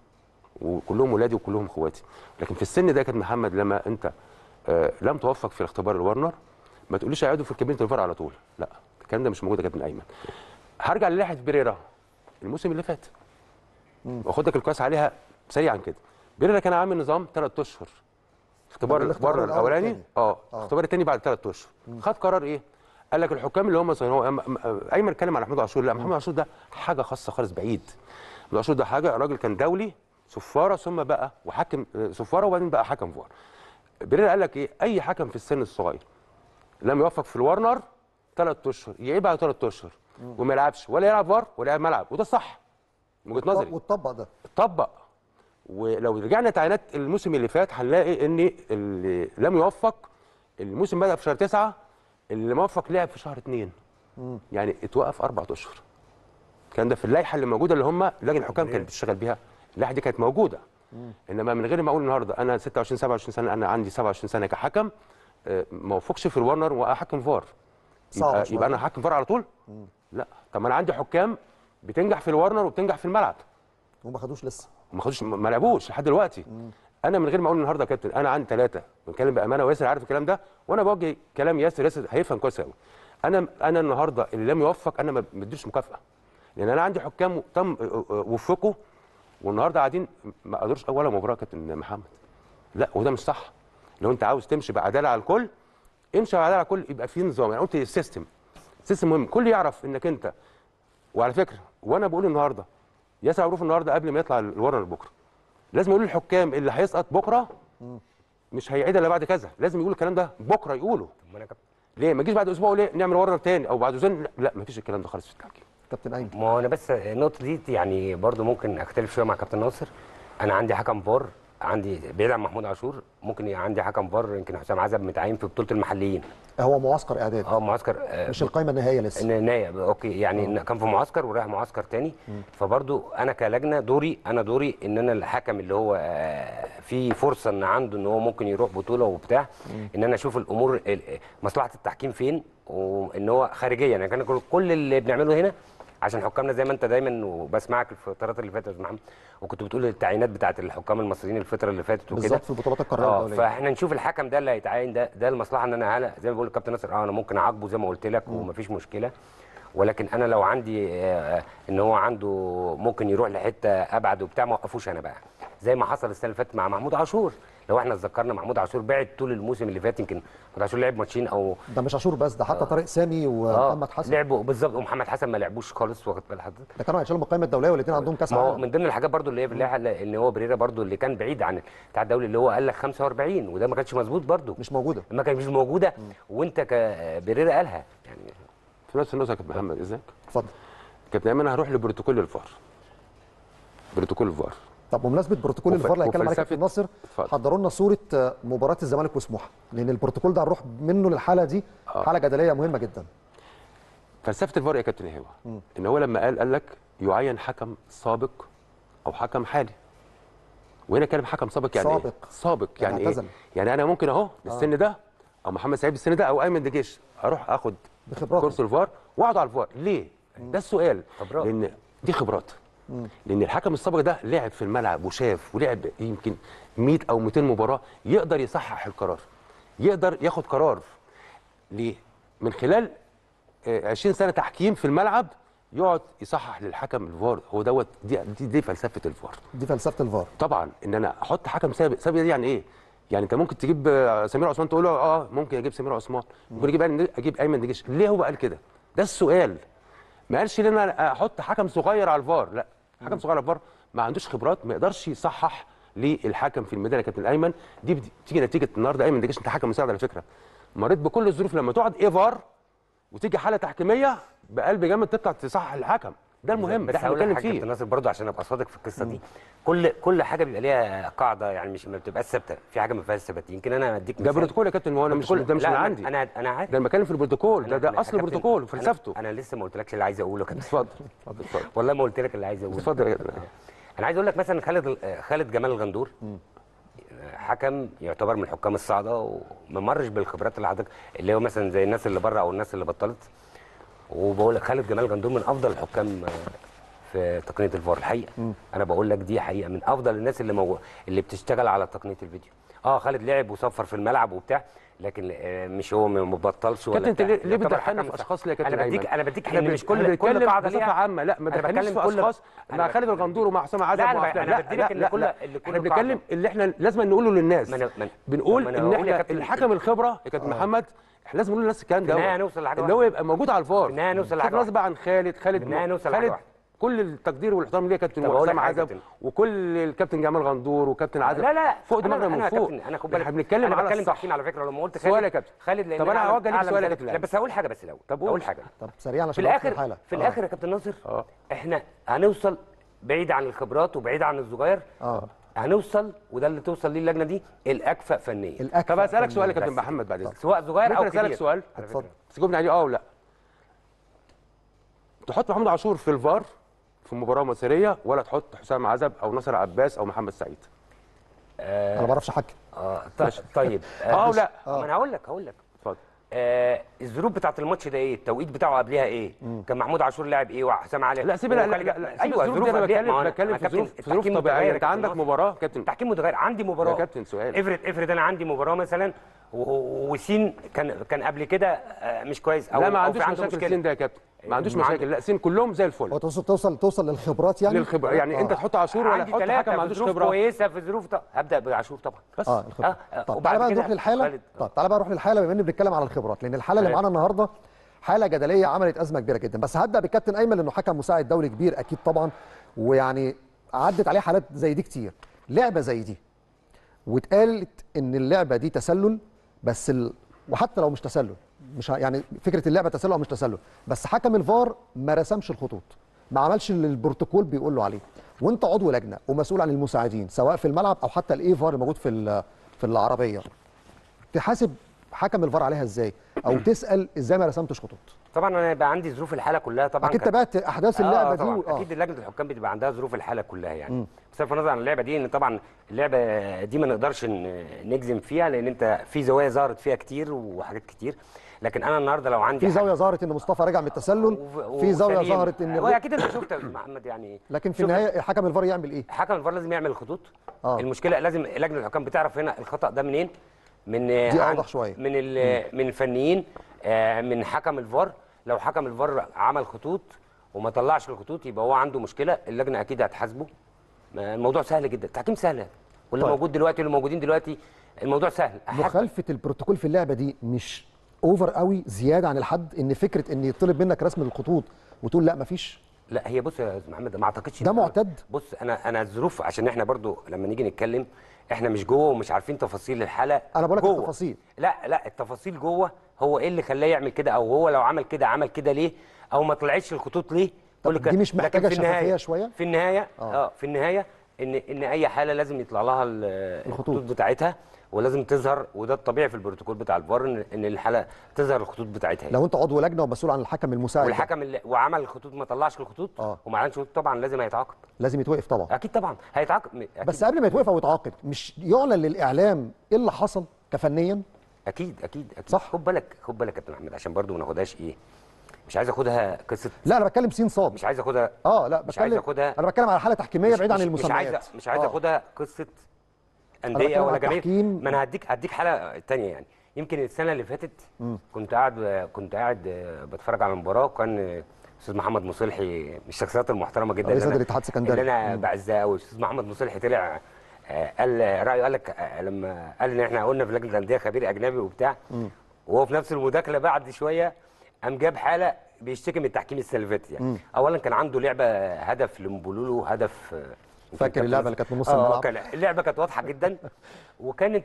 وكلهم ولادي وكلهم اخواتي لكن في السن ده يا كابتن محمد لما انت آه لم توفق في الاختبار الورنر ما تقوليش اقعدوا في كابينه الفار على طول لا الكلام ده مش موجود يا كابتن ايمن هرجع للائحه بيريرا الموسم اللي فات واخد لك الكاس عليها سريعا كده بيريرا كان عامل نظام ثلاث اشهر اختبار قبل الاختبار الاختبار الأول الاولاني والتاني. اه آه. الاختبار الثاني بعد ثلاث اشهر خد قرار ايه قال لك الحكام اللي هم صغيرين هو أم- أم- ايمن اتكلم على محمود عاشور لا محمود عاشور ده حاجه خاصه خالص بعيد محمود عاشور ده حاجه راجل كان دولي صفاره ثم بقى وحكم آه، صفاره وبعدين بقى حكم فار بيريرا قال لك ايه اي حكم في السن الصغير لم يوفق في الورنر ثلاث اشهر يعيب على ثلاث اشهر وما يلعبش ولا يلعب فار ولا يلعب ملعب وده صح من وجهه نظري واتطبق ده طبق ولو رجعنا تعيينات الموسم اللي فات هنلاقي ان اللي لم يوفق الموسم بدا في شهر تسعة اللي موفق لعب في شهر اثنين يعني اتوقف اربع اشهر كان ده في اللائحه اللي موجوده اللي هم لجنه الحكام كانت بتشتغل بيها اللائحه دي كانت موجوده انما من غير ما اقول النهارده انا 26 27 سنه انا عندي 27 سنه كحكم آه، ما وفقش في الورنر واحكم فار صعب يبقى, شوية. يبقى انا حكم فار على طول لا طب ما انا عندي حكام بتنجح في الورنر وبتنجح في الملعب وما خدوش لسه ما خدوش ما لعبوش لحد دلوقتي انا من غير ما اقول النهارده يا كابتن انا عندي ثلاثه بنتكلم بامانه وياسر عارف الكلام ده وانا بوجه كلام ياسر ياسر هيفهم كويس قوي انا انا النهارده اللي لم يوفق انا ما بديش مكافاه لان انا عندي حكام تم وفقوا والنهارده قاعدين ما قدروش ولا مباراه يا كابتن محمد لا وده مش صح لو انت عاوز تمشي بعداله على الكل امشي بعداله على الكل يبقى في نظام يعني قلت السيستم سيستم مهم كل يعرف انك انت وعلى فكره وانا بقول النهارده ياسر عروف النهارده قبل ما يطلع الورنر بكره لازم يقول للحكام اللي هيسقط بكره مش هيعيد الا بعد كذا لازم يقول الكلام ده بكره يقوله طب ما انا كابتن ليه ما تجيش بعد اسبوع ليه نعمل ورنر تاني او بعد اسبوعين لا, لا مفيش الكلام ده خالص في التحكيم كابتن ايمن ما هو انا بس النقطه دي يعني برضو ممكن اختلف شويه مع كابتن ناصر انا عندي حكم فار عندي بعيد عن محمود عاشور ممكن يبقى عندي حكم فار يمكن حسام عزب متعين في بطوله المحليين هو معسكر اعداد اه معسكر آه، مش القائمه النهائيه لسه ان نايب اوكي يعني إن كان في معسكر ورايح معسكر تاني فبرضو انا كلجنه دوري انا دوري ان انا الحكم اللي هو آه، في فرصه ان عنده ان هو ممكن يروح بطوله وبتاع ان انا اشوف الامور ال- مصلحه التحكيم فين وان هو خارجيا يعني كان كل- كل اللي بنعمله هنا عشان حكامنا زي ما انت دايما وبسمعك الفترات اللي فاتت يا أستاذ محمد وكنت بتقول التعيينات بتاعت الحكام المصريين الفتره اللي فاتت وكده بالظبط في البطولات القاريه اه الدوليه فاحنا نشوف الحكم ده اللي هيتعين ده ده المصلحه ان انا هلا زي ما بقول الكابتن ناصر اه انا ممكن اعاقبه زي ما قلت لك ومفيش مشكله ولكن انا لو عندي آه، ان هو عنده ممكن يروح لحته ابعد وبتاع ما اوقفوش انا بقى زي ما حصل السنه اللي فاتت مع محمود عاشور لو احنا اتذكرنا محمود عاشور بعد طول الموسم اللي فات يمكن محمود عاشور لعب ماتشين او ده مش عاشور بس ده حتى طارق سامي ومحمد حسن لعبوا بالظبط ومحمد حسن ما لعبوش خالص واخد بال حضرتك ده كانوا هيشيلوا من القائمه الدوليه والاثنين عندهم كاس ما هو عالم من ضمن الحاجات برضو اللي هي في اللائحه اللي هو بريرا برضو اللي كان بعيد عن بتاع الدولي اللي هو قال لك 45 وده ما كانش مظبوط برضو مش موجوده ما كانت مش موجوده وانت كبريرا قالها يعني في نفس النقطه يا كابتن محمد ازيك اتفضل كابتن ايمن هروح لبروتوكول الفار بروتوكول الفار طب بمناسبه بروتوكول وف- الفار اللي هيتكلم عليه وفلسفة- كابتن ناصر اتفضل. حضروا لنا صوره آه، مباراه الزمالك وسموحه لان البروتوكول ده هنروح منه للحاله دي آه. حاله جدليه مهمه جدا فلسفه الفار يا كابتن إيه هو ان هو لما قال قال لك يعين حكم سابق او حكم حالي وهنا كلمه حكم سابق يعني سابق. ايه سابق يعني يعني, اعتزل. ايه يعني انا ممكن اهو بالسن ده او محمد سعيد بالسن ده او ايمن دجيش اروح اخد بخبراته. كورس الفار واقعد على الفار ليه ده السؤال خبرات. لان دي خبرات لان الحكم السابق ده لعب في الملعب وشاف ولعب يمكن 100 او 200 مباراه يقدر يصحح القرار يقدر ياخد قرار ليه من خلال آه، 20 سنه تحكيم في الملعب يقعد يصحح للحكم الفار هو دوت دي دي, دي فلسفه الفار دي فلسفه الفار طبعا ان انا احط حكم سابق سابق دي يعني ايه يعني انت ممكن تجيب آه، سمير عثمان تقول له اه ممكن اجيب سمير عثمان ممكن اجيب أيمن- اجيب ايمن دجيش ليه هو قال كده ده السؤال ما قالش ليه ان انا احط حكم صغير على الفار لا حكم صغير على الفار ما عندوش خبرات ما يقدرش يصحح للحكم في الميدان يا كابتن ايمن دي بت- بتيجي نتيجه النهارده ايمن دجيش انت حكم مساعد على فكره مريت بكل الظروف لما تقعد ايه فار وتيجي حاله تحكيميه بقلب جامد تطلع تصحح الحكم ده المهم بس ده احنا هقول لك بنتكلم حاجه كابتن فيه ناصر برضو عشان ابقى صادق في القصه دي كل كل حاجه بيبقى ليها قاعده يعني مش ما بتبقاش ثابته في حاجه ما فيهاش ثبات يمكن انا اديك ده مثال. بروتوكول يا كابتن هو انا مش بروتوكول- ده مش لا، من أنا- عندي انا انا عارف ده انا بتكلم في البروتوكول ده أنا- ده أنا اصل كابتن- البروتوكول أنا- وفلسفته انا لسه ما قلتلكش اللي عايز اقوله يا كابتن اتفضل اتفضل والله ما قلت لك اللي عايز اقوله اتفضل يا كابتن انا عايز اقول لك مثلا خالد خالد جمال الغندور حكم يعتبر من حكام الصعده وما مرش بالخبرات اللي حضرتك اللي هو مثلا زي الناس اللي بره او الناس اللي بطلت وبقول لك خالد جمال غندور من افضل الحكام في تقنيه الفار الحقيقه انا بقول لك دي حقيقه من افضل الناس اللي موجود اللي بتشتغل على تقنيه الفيديو اه خالد لعب وصفر في الملعب وبتاع لكن آه، مش هو ما بطلش ولا كابتن انت بتاع. ليه ليه يعتبر بتدخلنا حكم في اشخاص ليه يا كابتن انا بديك أيمن؟ انا بديك احنا ان بن- مش كل احنا كل بنتكلم قاعده بصفه ليها عامه لا ما أنا تدخلنيش بتكلم في كل- اشخاص أنا مع ب- خالد الغندور ومع حسام عزب لا، أنا ومع ب- فلان. أنا لا بديلك لا إن لا كل- لا اللي كل احنا بنتكلم قاعدة- اللي احنا لازم نقوله للناس ما أنا- ما أنا- بنقول ما أنا ان بقول يا احنا كابتن- الحكم الخبره يا كابتن محمد احنا لازم نقول للناس الكلام في النهاية ده هنوصل لحاجة اللي هو واحدة. يبقى موجود على الفار في النهاية هنوصل بغض لحاجة النظر بقى عن خالد خالد في النهاية هنوصل لحاجة خالد واحدة. كل التقدير والاحترام ليه يا كابتن طب أقول لك حسام حاجة يا عزب كابتن. وكل الكابتن جمال غندور وكابتن عزب لا لا فوق أنا- دماغنا أنا من يا فوق كابتن، انا خد بالك احنا بنتكلم انا على بتكلم الصح تحكيم على فكره لما قلت سؤال خالد يا كابتن. خالد لان طب أنا أعلم- هوجه ليك أعلم سؤال يا ذلك. كابتن لا لاعب. بس هقول حاجه بس الاول طب اقول قول. حاجه طب سريعا في عشان وقت الاخر الحلقه في آه. الاخر يا كابتن ناصر اه احنا هنوصل بعيد عن الخبرات وبعيد عن الصغير اه هنوصل وده اللي توصل ليه اللجنه دي الاكفأ فنيا الاكفأ طب اسالك فنياً. سؤال يا كابتن بس. محمد بعد اذنك سواء صغير او ممكن اسالك كبير سؤال على اتفضل. فكرة. بس جاوبني عليه اه ولا تحط محمود عاشور في الفار في مباراه مصيريه ولا تحط حسام عزب او ناصر عباس او محمد سعيد انا ما بعرفش احكم اه ط- طيب آه بص- ولا؟ ما انا هقول لك هقول لك اتفضل آه الظروف بتاعت الماتش ده ايه التوقيت بتاعه قبلها ايه كان محمود عاشور لاعب ايه وحسام علي لا سيب لا لا, وخالد- لا, لا ايوه الظروف دي انا قبلها. ما هو بتكلم أنا- بتكلم أنا في ظروف كابتن- في ظروف التحكيم طبيعيه متغير انت يا عندك كابتن ناصر. مباراه كابتن التحكيم متغير عندي مباراه يا كابتن سؤال. افرض افرض انا عندي مباراه مثلا و- و- وسين كان كان قبل كده آه، مش كويس او لا ما أو عندوش في عنده مشاكل مشكلة. سين ده يا كابتن ما عندوش ما مشاكل لا سين كلهم زي هو الفل توصل توصل توصل للخبرات يعني للخبره يعني انت آه. تحط عاشور ولا عندي تحط ثلاثة حكم ما في عندوش ظروف خبره كويسه في ظروف طب هبدا بعاشور طبعا بس اه الخبرات آه، آه، طب وبعد تعالى بقى كده نروح للحاله خالد. طب تعالى بقى نروح للحاله بما ان بنتكلم على الخبرات لان الحاله اللي تمام. معانا النهارده حاله جدليه عملت ازمه كبيره جدا بس هبدا بالكابتن ايمن لانه حكم مساعد دولي كبير اكيد طبعا ويعني عدت عليه حالات زي دي كتير لعبه زي دي واتقالت ان اللعبه دي تسلل بس ال... وحتى لو مش تسلل مش ه- يعني فكره اللعبه تسلل او مش تسلل بس حكم الفار ما رسمش الخطوط ما عملش اللي البروتوكول بيقول له عليه وانت عضو لجنه ومسؤول عن المساعدين سواء في الملعب او حتى الاي فار الموجود في ال- في العربيه تحاسب حكم الفار عليها ازاي او تسال ازاي ما رسمتش خطوط طبعا انا يبقى عندي ظروف الحاله كلها طبعا اكيد كانت- تابعت احداث اللعبه آه دي طبعا و- اكيد لجنه الحكام بتبقى عندها ظروف الحاله كلها يعني بصرف النظر عن اللعبه دي ان طبعا اللعبه دي ما نقدرش ن- نجزم فيها لان انت في زوايا ظهرت فيها كتير وحاجات كتير لكن انا النهارده لو عندي في زاويه ظهرت ان مصطفى رجع من التسلل وف- في زاويه وسليم. ظهرت ان واكيد انت شفت يا أستاذ محمد يعني لكن في شوف- النهايه حكم الفار يعمل ايه حكم الفار لازم يعمل الخطوط آه. المشكله لازم لجنه الحكام بتعرف هنا الخطا ده منين من دي عن- أوضح شوية. من ال- من الفنيين آه، من حكم الفار لو حكم الفار عمل خطوط وما طلعش الخطوط يبقى هو عنده مشكله اللجنه اكيد هتحاسبه ما- الموضوع سهل جدا التحكيم سهل واللي طيب. موجود دلوقتي واللي موجودين دلوقتي الموضوع سهل أحب- مخالفه البروتوكول في اللعبه دي مش اوفر قوي زياده عن الحد ان فكره ان يطلب منك رسم الخطوط وتقول لا مفيش لا هي بص يا استاذ محمد ما اعتقدش ده إن- معتد؟ بص انا انا الظروف عشان احنا برضو لما نيجي نتكلم احنا مش جوه ومش عارفين تفاصيل الحاله أنا بقول لك جوه. التفاصيل. لا لا التفاصيل جوه هو ايه اللي خلاه يعمل كده او هو لو عمل كده عمل كده ليه او ما طلعتش الخطوط ليه طب كل دي كده. مش لكن محتاجة في النهاية- شفافية شوية؟ في النهايه آه. اه, آه في النهايه ان ان اي حاله لازم يطلع لها ال- الخطوط. الخطوط بتاعتها ولازم تظهر وده الطبيعي في البروتوكول بتاع الفار ان ان الحاله تظهر الخطوط بتاعتها لو انت عضو لجنه ومسؤول عن الحكم المساعد ده، والحكم اللي وعمل الخطوط ما طلعش الخطوط آه. وما عملش خطوط طبعا لازم هيتعاقب لازم يتوقف طبعا اكيد طبعا هيتعاقب أكيد بس قبل ما يتوقف او يتعاقب مش يعلن للاعلام ايه اللي حصل كفنيا اكيد اكيد اكيد صح. خد بالك خد بالك يا كابتن محمد عشان برضو ما ناخدهاش ايه مش عايز اخدها قصه لا انا بتكلم سين صاد مش عايز اخدها اه لا مش عايز بتكلم اخدها انا بتكلم على حاله تحكيميه بعيد عن مش- المسميات مش عايز مش عايز آه. اخدها قصه بتكلم انديه ولا على جماهير التحكيم. ما انا هديك هديك حاله تانية يعني يمكن السنه اللي فاتت كنت قاعد كنت قاعد آه، بتفرج على المباراه وكان آه، استاذ محمد مصلحي من الشخصيات المحترمه جدا رئيس اللي أنا- نادي الاتحاد السكندري. اللي انا بعزها قوي استاذ محمد مصلحي طلع آه، قال رايه قال لك آه، لما قال ان احنا قلنا في لجنه الانديه خبير اجنبي وبتاع وهو في نفس المداخله بعد شويه قام جاب حاله بيشتكي من التحكيم السنه اللي فاتت يعني اولا كان عنده لعبه هدف لمبولولو هدف آه، فاكر اللعبه اللي كانت من نص آه، الملعب كان اللعبه كانت واضحه جدا وكانت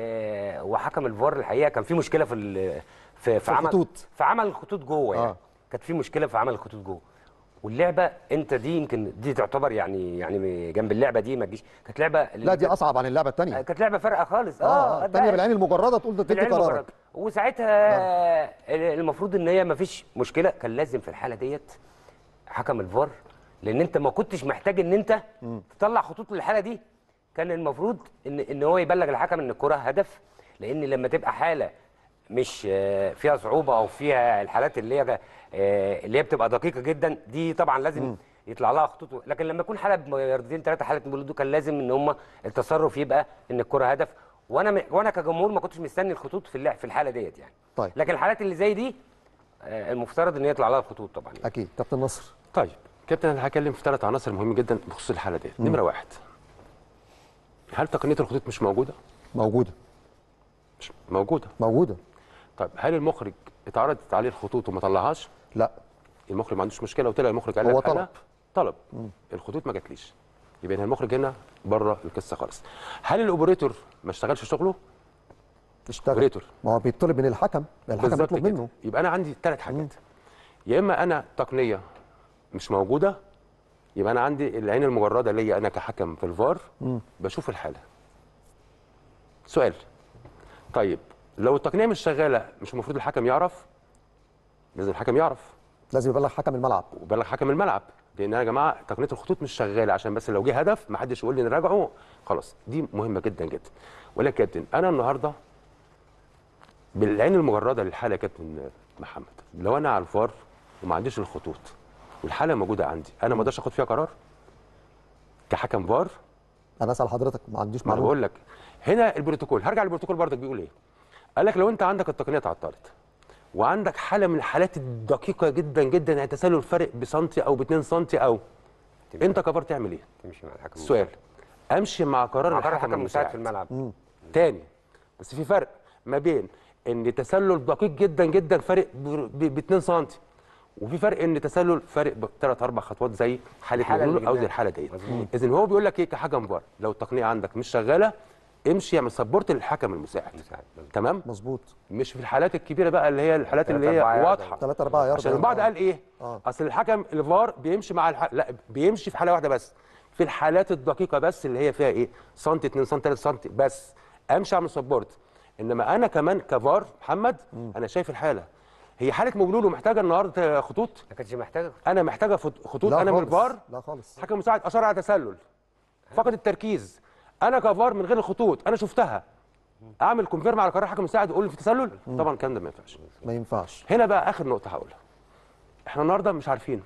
ال- وحكم الفار الحقيقه كان في مشكله في ال- في, في عمل الخطوط. في عمل الخطوط جوه يعني آه. كانت في مشكله في عمل الخطوط جوه واللعبه انت دي يمكن دي تعتبر يعني يعني جنب اللعبه دي ما تجيش كانت لعبه لا دي اصعب عن اللعبه الثانيه كانت لعبه فارقه خالص اه اه اه الثانيه ده- بالعين المجرده تقول ده تدي بالعلم قرارك مجرد. وساعتها المفروض ان هي ما فيش مشكله كان لازم في الحاله ديت حكم الفار لان انت ما كنتش محتاج ان انت تطلع خطوط للحاله دي كان المفروض ان ان هو يبلغ الحكم ان الكره هدف لان لما تبقى حاله مش آه، فيها صعوبه او فيها الحالات اللي هي آه، اللي هي بتبقى دقيقه جدا دي طبعا لازم يطلع لها خطوط لكن لما يكون حاله بملياردين ثلاثه حاله مولودو كان لازم ان هم التصرف يبقى ان الكره هدف وانا م- وانا كجمهور ما كنتش مستني الخطوط في اللعب في الحاله ديت يعني طيب. لكن الحالات اللي زي دي آه، المفترض ان هي يطلع لها الخطوط طبعا يعني. اكيد كابتن نصر طيب كابتن انا هتكلم في ثلاث عناصر مهمين جدا بخصوص الحاله ديت نمره واحد هل تقنيه الخطوط مش موجوده؟ موجوده مش موجوده موجوده طيب هل المخرج اتعرضت عليه الخطوط وما طلعهاش؟ لا المخرج ما عندوش مشكله وطلع المخرج قال هو لك أنا طلب. طلب الخطوط ما جاتليش يبقى هنا المخرج هنا بره القصه خالص هل الاوبريتور ما اشتغلش شغله؟ اشتغل اوبريتور ما هو بيطلب من الحكم الحكم بالظبط بيطلب كده. منه يبقى انا عندي ثلاث حاجات يا اما انا تقنيه مش موجوده يبقى انا عندي العين المجرده ليا انا كحكم في الفار بشوف الحاله سؤال طيب لو التقنيه مش شغاله مش المفروض الحكم يعرف لازم الحكم يعرف لازم يبلغ حكم الملعب وبلغ حكم الملعب لان انا يا جماعه تقنيه الخطوط مش شغاله عشان بس لو جه هدف ما حدش يقول لي نراجعه خلاص دي مهمه جدا جدا ولكن كابتن انا النهارده بالعين المجرده للحاله يا كابتن محمد لو انا على الفار وما عنديش الخطوط والحاله موجوده عندي انا ما اقدرش اخد فيها قرار كحكم فار انا اسال حضرتك ما عنديش ما انا معلومه بقول لك هنا البروتوكول هرجع للبروتوكول برضك بيقول ايه قال لك لو انت عندك التقنيه اتعطلت وعندك حاله من الحالات الدقيقه جدا جدا يعني تسلل فرق بسنتي او ب 2 سنتي او انت كفار تعمل ايه تمشي مع الحكم السؤال امشي مع قرار مع قرار الحكم الحكم المساعد المساعد في الملعب تاني بس في فرق ما بين ان تسلل دقيق جدا جدا فارق ب 2 سم وفي فرق ان تسلل فارق بثلاث اربع خطوات زي حاله الحالة اللي مغلول او زي جبناها. الحاله ديت مظبوط. اذا هو بيقول لك ايه كحكم فار لو التقنيه عندك مش شغاله امشي اعمل سبورت للحكم المساعد مساعد مظبوط. تمام مظبوط مش في الحالات الكبيره بقى اللي هي الحالات اللي تلاتة أربعة هي ياردة. واضحه 3 4 يارد عشان البعض قال ايه آه. اصل الحكم الفار بيمشي مع الح... لا بيمشي في حاله واحده بس في الحالات الدقيقه بس اللي هي فيها ايه سنتي 2 سم 3 سم بس امشي اعمل سبورت انما انا كمان كفار محمد انا شايف الحاله هي حاله مجلول ومحتاجه النهارده خطوط ما كانش محتاج انا محتاجه فت- خطوط لا انا من خالص. الفار لا خالص الحكم المساعد اشار على تسلل فقد التركيز انا كفار من غير الخطوط انا شفتها اعمل كونفيرم على قرار الحكم المساعد واقول في تسلل طبعا الكلام ده ما ينفعش ما ينفعش هنا بقى اخر نقطه هقولها احنا النهارده مش عارفين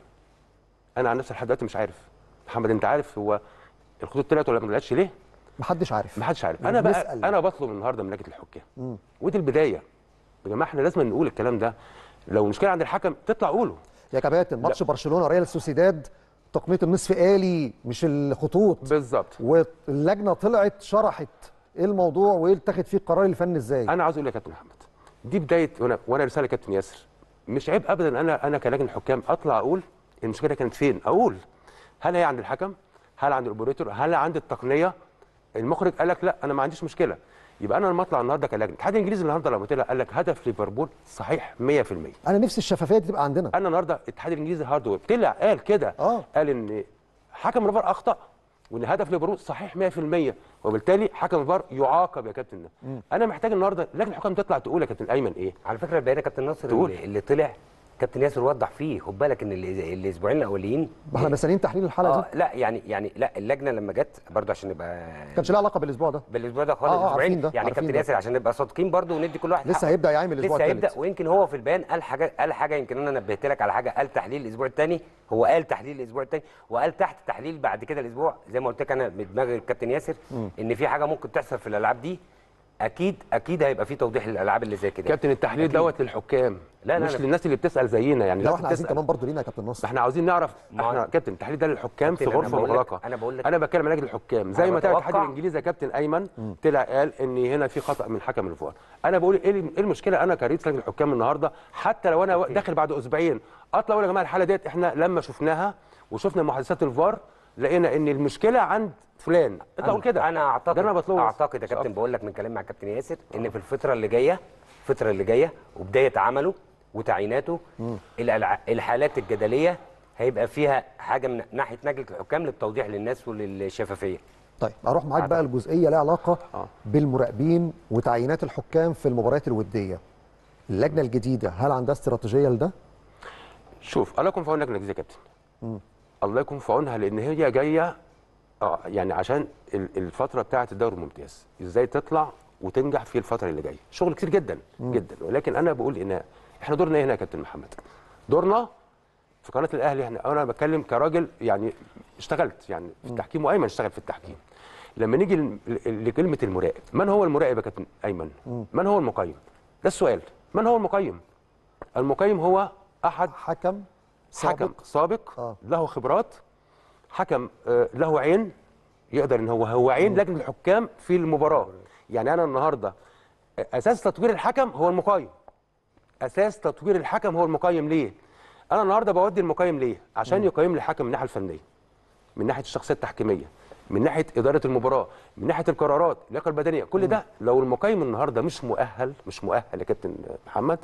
انا عن نفسي لحد دلوقتي مش عارف محمد انت عارف هو الخطوط طلعت ولا ما طلعتش ليه محدش عارف ما حدش عارف انا بقى بنسأل. انا بطلب النهارده من لجنه الحكام ودي البدايه يا جماعه احنا لازم نقول الكلام ده لو مشكله عند الحكم تطلع قوله يا كباتن ماتش برشلونه ريال سوسيداد تقنيه النصف آلي مش الخطوط بالظبط واللجنه طلعت شرحت ايه الموضوع وايه اللي اتاخد فيه القرار الفني ازاي انا عاوز اقول لك يا كابتن محمد دي بدايه وانا وانا رساله كابتن ياسر مش عيب ابدا انا انا كلجنه حكام اطلع اقول المشكله كانت فين اقول هل هي عند الحكم هل عند الاوبريتور هل عند التقنيه المخرج قال لك لا انا ما عنديش مشكله يبقى انا لما اطلع النهارده كلجنه الاتحاد الانجليزي النهارده لما طلع قال لك هدف ليفربول صحيح 100% انا نفسي الشفافيه دي تبقى عندنا انا النهارده الاتحاد الانجليزي هاردوير طلع قال كده آه. قال ان حكم الفار اخطا وان هدف ليفربول صحيح 100% وبالتالي حكم الفار يعاقب يا كابتن انا محتاج النهارده لجنه الحكام تطلع تقول يا كابتن ايمن ايه على فكره البيان يا كابتن ناصر تقول. اللي, اللي طلع كابتن ياسر وضح فيه خد بالك ان ال- الاسبوعين الاولين ما احنا مستنيين تحليل الحلقه اه دي لا يعني يعني لا اللجنه لما جت برضه عشان نبقى ما كانش لها علاقه بالاسبوع ده بالاسبوع ده خالص آه، آه، الاسبوعين عارفين ده، يعني عارفين كابتن ده. ياسر عشان نبقى صادقين برضه وندي كل واحد لسه حقه. هيبدا يعمل الاسبوع لسه هيبدا الثالث ويمكن هو في البيان قال حاجه قال حاجه يمكن انا نبهت لك على حاجه قال تحليل الاسبوع الثاني هو قال تحليل الاسبوع الثاني وقال تحت تحليل بعد كده الاسبوع زي ما قلت لك انا بدماغ الكابتن ياسر ان في حاجه ممكن تحصل في الالعاب دي اكيد اكيد هيبقى في توضيح للالعاب اللي زي كده كابتن التحليل أكيد. دوت للحكام لا، لا، مش لا. للناس اللي بتسال زينا يعني لا لا احنا عايزين بتسأل. كمان برضه لينا يا كابتن نصر احنا عاوزين نعرف ما- احنا كابتن التحليل ده للحكام في كابتن، أنا غرفه بقول لك- مغلقه أنا بقول لك- انا بتكلم عن لجنه الحكام زي أنا ما قلت لك الاتحاد بتوقع- الانجليزي يا كابتن ايمن طلع قال ان هنا في خطا من حكم الفار انا بقول ايه إيه المشكله انا كرئيس لجنه الحكام النهارده حتى لو انا داخل بعد اسبوعين اطلع اقول يا جماعه الحاله ديت احنا لما شفناها وشفنا محادثات الفار لقينا ان المشكله عند فلان اطلع قول كده انا اعتقد ده انا بطلبه اعتقد يا كابتن بقول لك من كلام مع كابتن ياسر ان في الفتره اللي جايه الفتره اللي جايه وبدايه عمله وتعييناته الألع- الحالات الجدليه هيبقى فيها حاجه من ناحيه لجنه الحكام للتوضيح للناس وللشفافيه طيب اروح معاك بقى الجزئيه لها علاقه آه. بالمراقبين وتعيينات الحكام في المباريات الوديه اللجنه الجديده هل عندها استراتيجيه لده شوف الله يكون في عون اللجنه الجديده يا كابتن الله يكون في عونها لان هي جايه اه يعني عشان ال- الفتره بتاعه الدوري الممتاز ازاي تطلع وتنجح في الفتره اللي جايه شغل كتير جدا جدا ولكن انا بقول ان احنا دورنا ايه هنا يا كابتن محمد دورنا في قناه الاهلي احنا انا بتكلم كراجل يعني اشتغلت يعني في التحكيم وايمن اشتغل في التحكيم لما نيجي ل- ل- لكلمه المراقب من هو المراقب يا كابتن ايمن من هو المقيم ده السؤال من هو المقيم المقيم هو احد حكم حكم سابق. سابق آه. له خبرات حكم آه، له عين يقدر ان هو هو عين لجنه الحكام في المباراه يعني انا النهارده اساس تطوير الحكم هو المقيم اساس تطوير الحكم هو المقيم ليه انا النهارده بودي المقيم ليه عشان يقيم لي الحكم من الناحيه الفنيه من ناحيه الشخصيه التحكيميه من ناحيه اداره المباراه من ناحيه القرارات اللياقه البدنيه كل ده لو المقيم النهارده مش مؤهل مش مؤهل يا كابتن محمد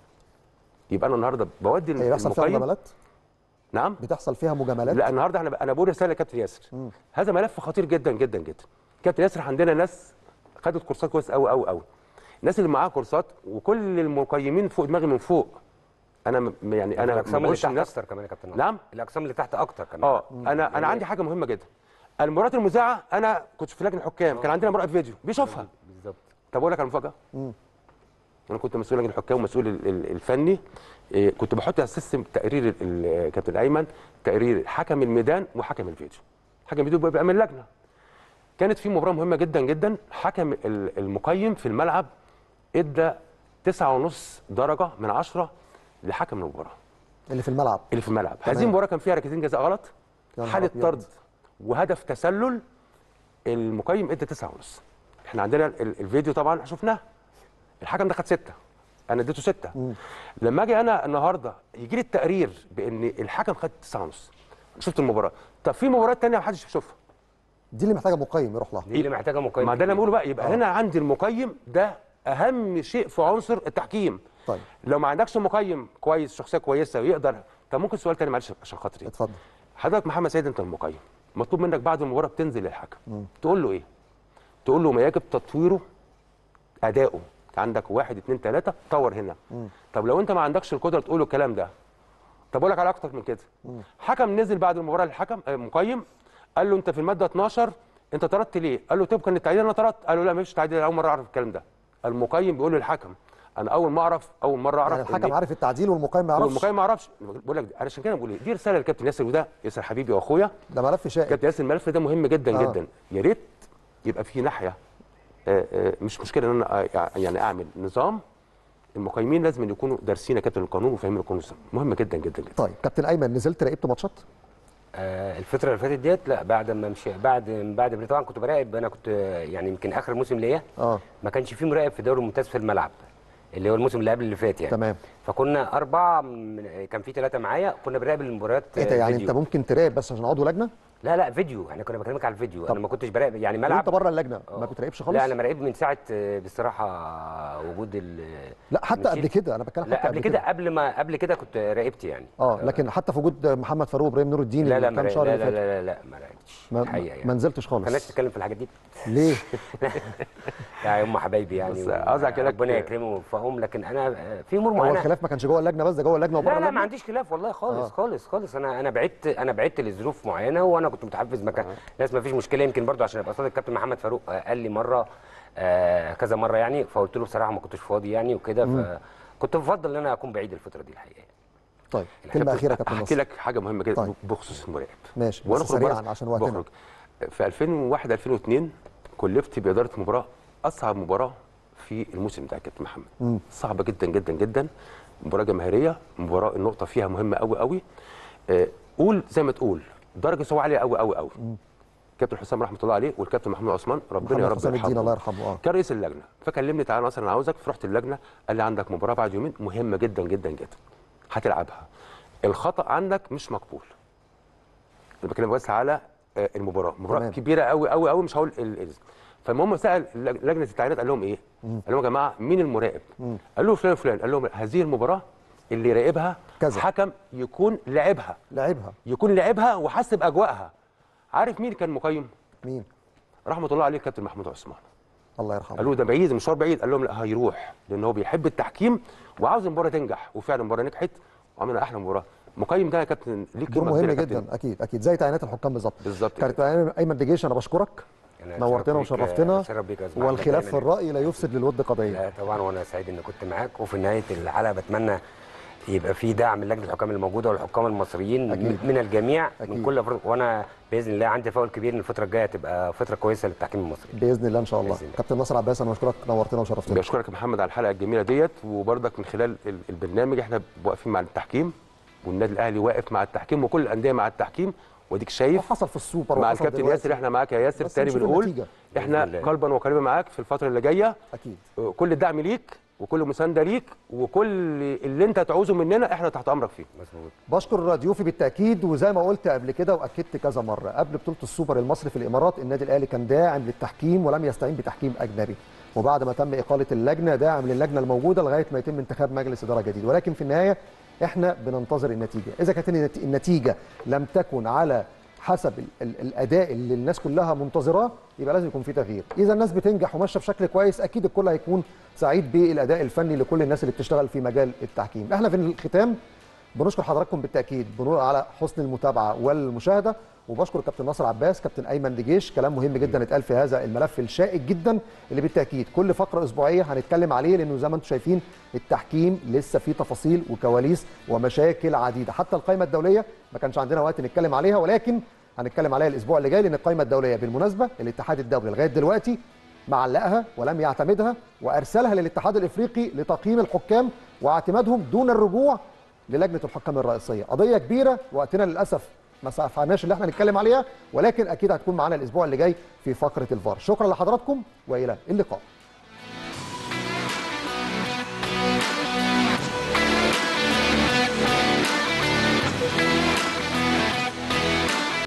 يبقى انا النهارده بودي هي بيحصل فيها المقيم مجاملات نعم بتحصل فيها مجاملات لا النهارده انا انا بقول رساله لكابتن ياسر هذا ملف خطير جدا جدا جدا كابتن ياسر عندنا ناس خدت كورسات كويس قوي قوي قوي الناس اللي معاها كورسات وكل المقيمين فوق دماغي من فوق انا م- يعني انا ما الاقسام اللي بقولش تحت الناس اكتر كمان يا كابتن ناصر. نعم. الاقسام اللي تحت اكتر كمان اه انا انا عندي حاجه مهمه جدا المباريات المذاعه انا كنت في لجنه الحكام كان عندنا مراقب فيديو بيشوفها بالظبط طب اقول لك على مفاجاه انا كنت مسؤول لجنه الحكام ومسؤول ال- ال- الفني إيه، كنت بحط على السيستم تقرير ال- ال- كابتن ايمن تقرير حكم الميدان وحكم الفيديو حكم الفيديو بيبقى من اللجنه كانت في مباراه مهمه جدا جدا حكم ال- المقيم في الملعب ادى تسعة ونص درجه من عشرة لحكم المباراه اللي في الملعب اللي في الملعب هذه المباراه كان فيها ركلتين جزاء غلط يا نهار حاله أبيض. طرد وهدف تسلل المقيم ادى تسعة ونص احنا عندنا ال- الفيديو طبعا شفناه الحكم ده خد ستة انا اديته ستة لما اجي انا النهارده يجي لي التقرير بان الحكم خد تسعة ونص شفت المباراه طب في مباريات تانية ما حدش بيشوفها دي اللي محتاجه مقيم يروح لها دي اللي محتاجه مقيم ما ده اللي بقوله بقى يبقى هنا عندي المقيم ده اهم شيء في عنصر التحكيم طيب. لو ما عندكش مقيم كويس شخصيه كويسه ويقدر طب ممكن سؤال تاني معلش عشان خاطري اتفضل حضرتك محمد سيد انت المقيم مطلوب منك بعد المباراه بتنزل للحكم تقول له ايه تقول له ما يجب تطويره اداؤه عندك واحد اتنين تلاته طور هنا طب لو انت ما عندكش القدره تقول له الكلام ده طب اقول لك على اكتر من كده حكم نزل بعد المباراه للحكم آه، مقيم قال له انت في الماده 12 انت طردت ليه قال له طبقا للتعديل انا طردت قال له لا مفيش تعديل أنا اول مره اعرف الكلام ده المقيم بيقول للحكم انا اول ما اعرف اول مره اعرف يعني إن الحكم عارف التعديل والمقيم ما يعرفش والمقيم ما يعرفش بقول لك انا عشان كده بقول ايه دي رساله للكابتن ياسر وده ياسر حبيبي واخويا ده ملف شائك كابتن ياسر الملف ده مهم جدا آه. آه. جدا يا ريت يبقى في ناحيه آه، آه، مش مشكله ان انا آه، يعني اعمل نظام المقيمين لازم يكونوا دارسين يا كابتن القانون وفاهمين القانون مهم جدا جدا جدا طيب كابتن ايمن نزلت راقبت ماتشات آه الفتره اللي فاتت ديت لا بعد ما مشي بعد بعد ما طبعا كنت براقب انا كنت آه، يعني يمكن اخر موسم ليا اه ما كانش في مراقب في الدوري الممتاز في الملعب اللي هو الموسم اللي قبل اللي فات يعني تمام فكنا اربعه من كان في ثلاثه معايا كنا بنراقب المباريات ايه ده آه، يعني فيديو. انت ممكن تراقب بس عشان عضو لجنه لا لا فيديو احنا كنا بكلمك على الفيديو طب. انا ما كنتش براقب يعني وانت ملعب بره اللجنه ما آه. بتراقبش خالص لا انا مراقب من ساعه آه، بصراحه وجود ال لا حتى مشيت- قبل كده انا بتكلم حتى لا قبل كده قبل ما قبل كده كنت راقبت يعني اه لكن حتى في وجود محمد فاروق وابراهيم نور الدين لا لا اللي ما كام شهر لا اللي لا, فاتوا. لا لا لا ما راقبتش ما, الحقيقه ما يعني نزلتش ما كناش خالص نتكلم في الحاجات دي ليه يا هم حبايبي يعني بس و- عاوز أحكي لك- ربنا يكرمهم ويوفقهم لكن انا آه، في امور هو معينه الخلاف ما كانش جوه اللجنه بس ده جوه اللجنه وبره لا لا ما اللجنه عنديش خلاف والله خالص آه. آه. خالص خالص انا انا بعدت انا بعدت لظروف معينه وانا كنت متحفز مكان ناس ما فيش مشكله يمكن برضو عشان ابقى صادق الكابتن محمد فاروق آه، قال لي مره آه كذا مره يعني فقلت له بصراحه ما كنتش فاضي يعني وكده فكنت بفضل ان انا اكون بعيد الفتره دي الحقيقه طيب كلمه اخيره يا كابتن احكي نصر لك حاجه مهمه جدا طيب. بخصوص المراقب ماشي وانا بس أخرج سريعا برا- عشان وقتنا بخرج. في 2001 2002 كلفت باداره مباراه اصعب مباراه في الموسم ده يا كابتن محمد صعبه جدا جدا جدا مباراه جماهيريه مباراه النقطه فيها مهمه قوي قوي آه، قول زي ما تقول درجه سواء عاليه قوي قوي قوي كابتن حسام رحمه الله عليه والكابتن محمود عثمان ربنا يا محمد رب حسام الدين الله يرحمه يرحمه اه كان رئيس اللجنه فكلمني تعالى مثلا انا عاوزك فرحت اللجنه قال لي عندك مباراه بعد يومين مهمه جدا جدا جدا هتلعبها الخطا عندك مش مقبول انا بكلمك بس على آه، المباراه مباراه تمام. كبيره قوي قوي قوي مش هقول ال- ال- فالمهم سال اللج- لجنه التعيينات قال لهم ايه قال لهم يا جماعه مين المراقب قال له فلان فلان قال لهم هذه المباراه اللي يراقبها كذا. حكم يكون لعبها لعبها يكون لعبها وحس باجواءها عارف مين كان مقيم مين رحمه الله عليه الكابتن محمود عثمان الله يرحمه قالوا ده بعيد المشوار بعيد قال لهم لا هيروح لان هو بيحب التحكيم وعاوز المباراه تنجح وفعلا المباراه نجحت وعملنا احلى مباراه مقيم ده يا كابتن ليك دور قيمة مهم كبيرة يا كابتن. جدا اكيد اكيد زي تعيينات الحكام بالظبط بالظبط كابتن ايمن دجيش انا بشكرك أنا نورتنا أتشرف بيك- وشرفتنا أتشرف بيك يا أستاذ محمد والخلاف في دايماً. الراي لا يفسد للود قضيه لا طبعا وانا سعيد ان كنت معاك وفي نهايه الحلقه بتمنى يبقى في دعم من لجنه الحكام الموجوده والحكام المصريين أكيد. من الجميع أكيد. من كل أفريقيا وانا باذن الله عندي تفاؤل كبير ان الفتره الجايه تبقى فتره كويسه للتحكيم المصري باذن الله ان شاء الله بإذن الله. كابتن ناصر عباس انا بشكرك نورتنا وشرفتنا بشكرك يا محمد على الحلقه الجميله ديت وبرضك من خلال ال- البرنامج احنا واقفين مع التحكيم والنادي الاهلي واقف مع التحكيم وكل الانديه مع التحكيم واديك شايف وحصل في السوبر مع وحصل الكابتن دلوقتي. ياسر احنا معاك يا ياسر بس تاني نشوف بنقول النتيجة. احنا بإذن الله. قلبا وقالبا معاك في الفتره اللي جايه اكيد كل الدعم ليك وكل مسانده ليك وكل اللي انت تعوزه مننا احنا تحت امرك فيه مظبوط بشكر ضيوفي بالتاكيد وزي ما قلت قبل كده واكدت كذا مره قبل بطوله السوبر المصري في الامارات النادي الاهلي كان داعم للتحكيم ولم يستعين بتحكيم اجنبي وبعد ما تم اقاله اللجنه داعم للجنه الموجوده لغايه ما يتم انتخاب مجلس اداره جديد ولكن في النهايه احنا بننتظر النتيجه اذا كانت النت- النتيجه لم تكن على حسب ال- ال- الاداء اللي الناس كلها منتظراه يبقى لازم يكون في تغيير اذا الناس بتنجح وماشيه بشكل كويس اكيد الكل هيكون سعيد بالاداء الفني لكل الناس اللي بتشتغل في مجال التحكيم احنا في الختام بنشكر حضراتكم بالتاكيد بنقول على حسن المتابعه والمشاهده وبشكر كابتن ناصر عباس كابتن ايمن دجيش كلام مهم جدا اتقال في هذا الملف الشائك جدا اللي بالتاكيد كل فقره اسبوعيه هنتكلم عليه لانه زي ما انتم شايفين التحكيم لسه فيه تفاصيل وكواليس ومشاكل عديده حتى القائمه الدوليه ما كانش عندنا وقت نتكلم عليها ولكن هنتكلم عليها الاسبوع اللي جاي لان القائمه الدوليه بالمناسبه الاتحاد الدولي لغايه دلوقتي معلقها ولم يعتمدها وارسلها للاتحاد الافريقي لتقييم الحكام واعتمادهم دون الرجوع للجنه الحكام الرئيسيه قضيه كبيره وقتنا للاسف ما سعفناش اللي احنا نتكلم عليها ولكن اكيد هتكون معانا الاسبوع اللي جاي في فقره الفار شكرا لحضراتكم والى اللقاء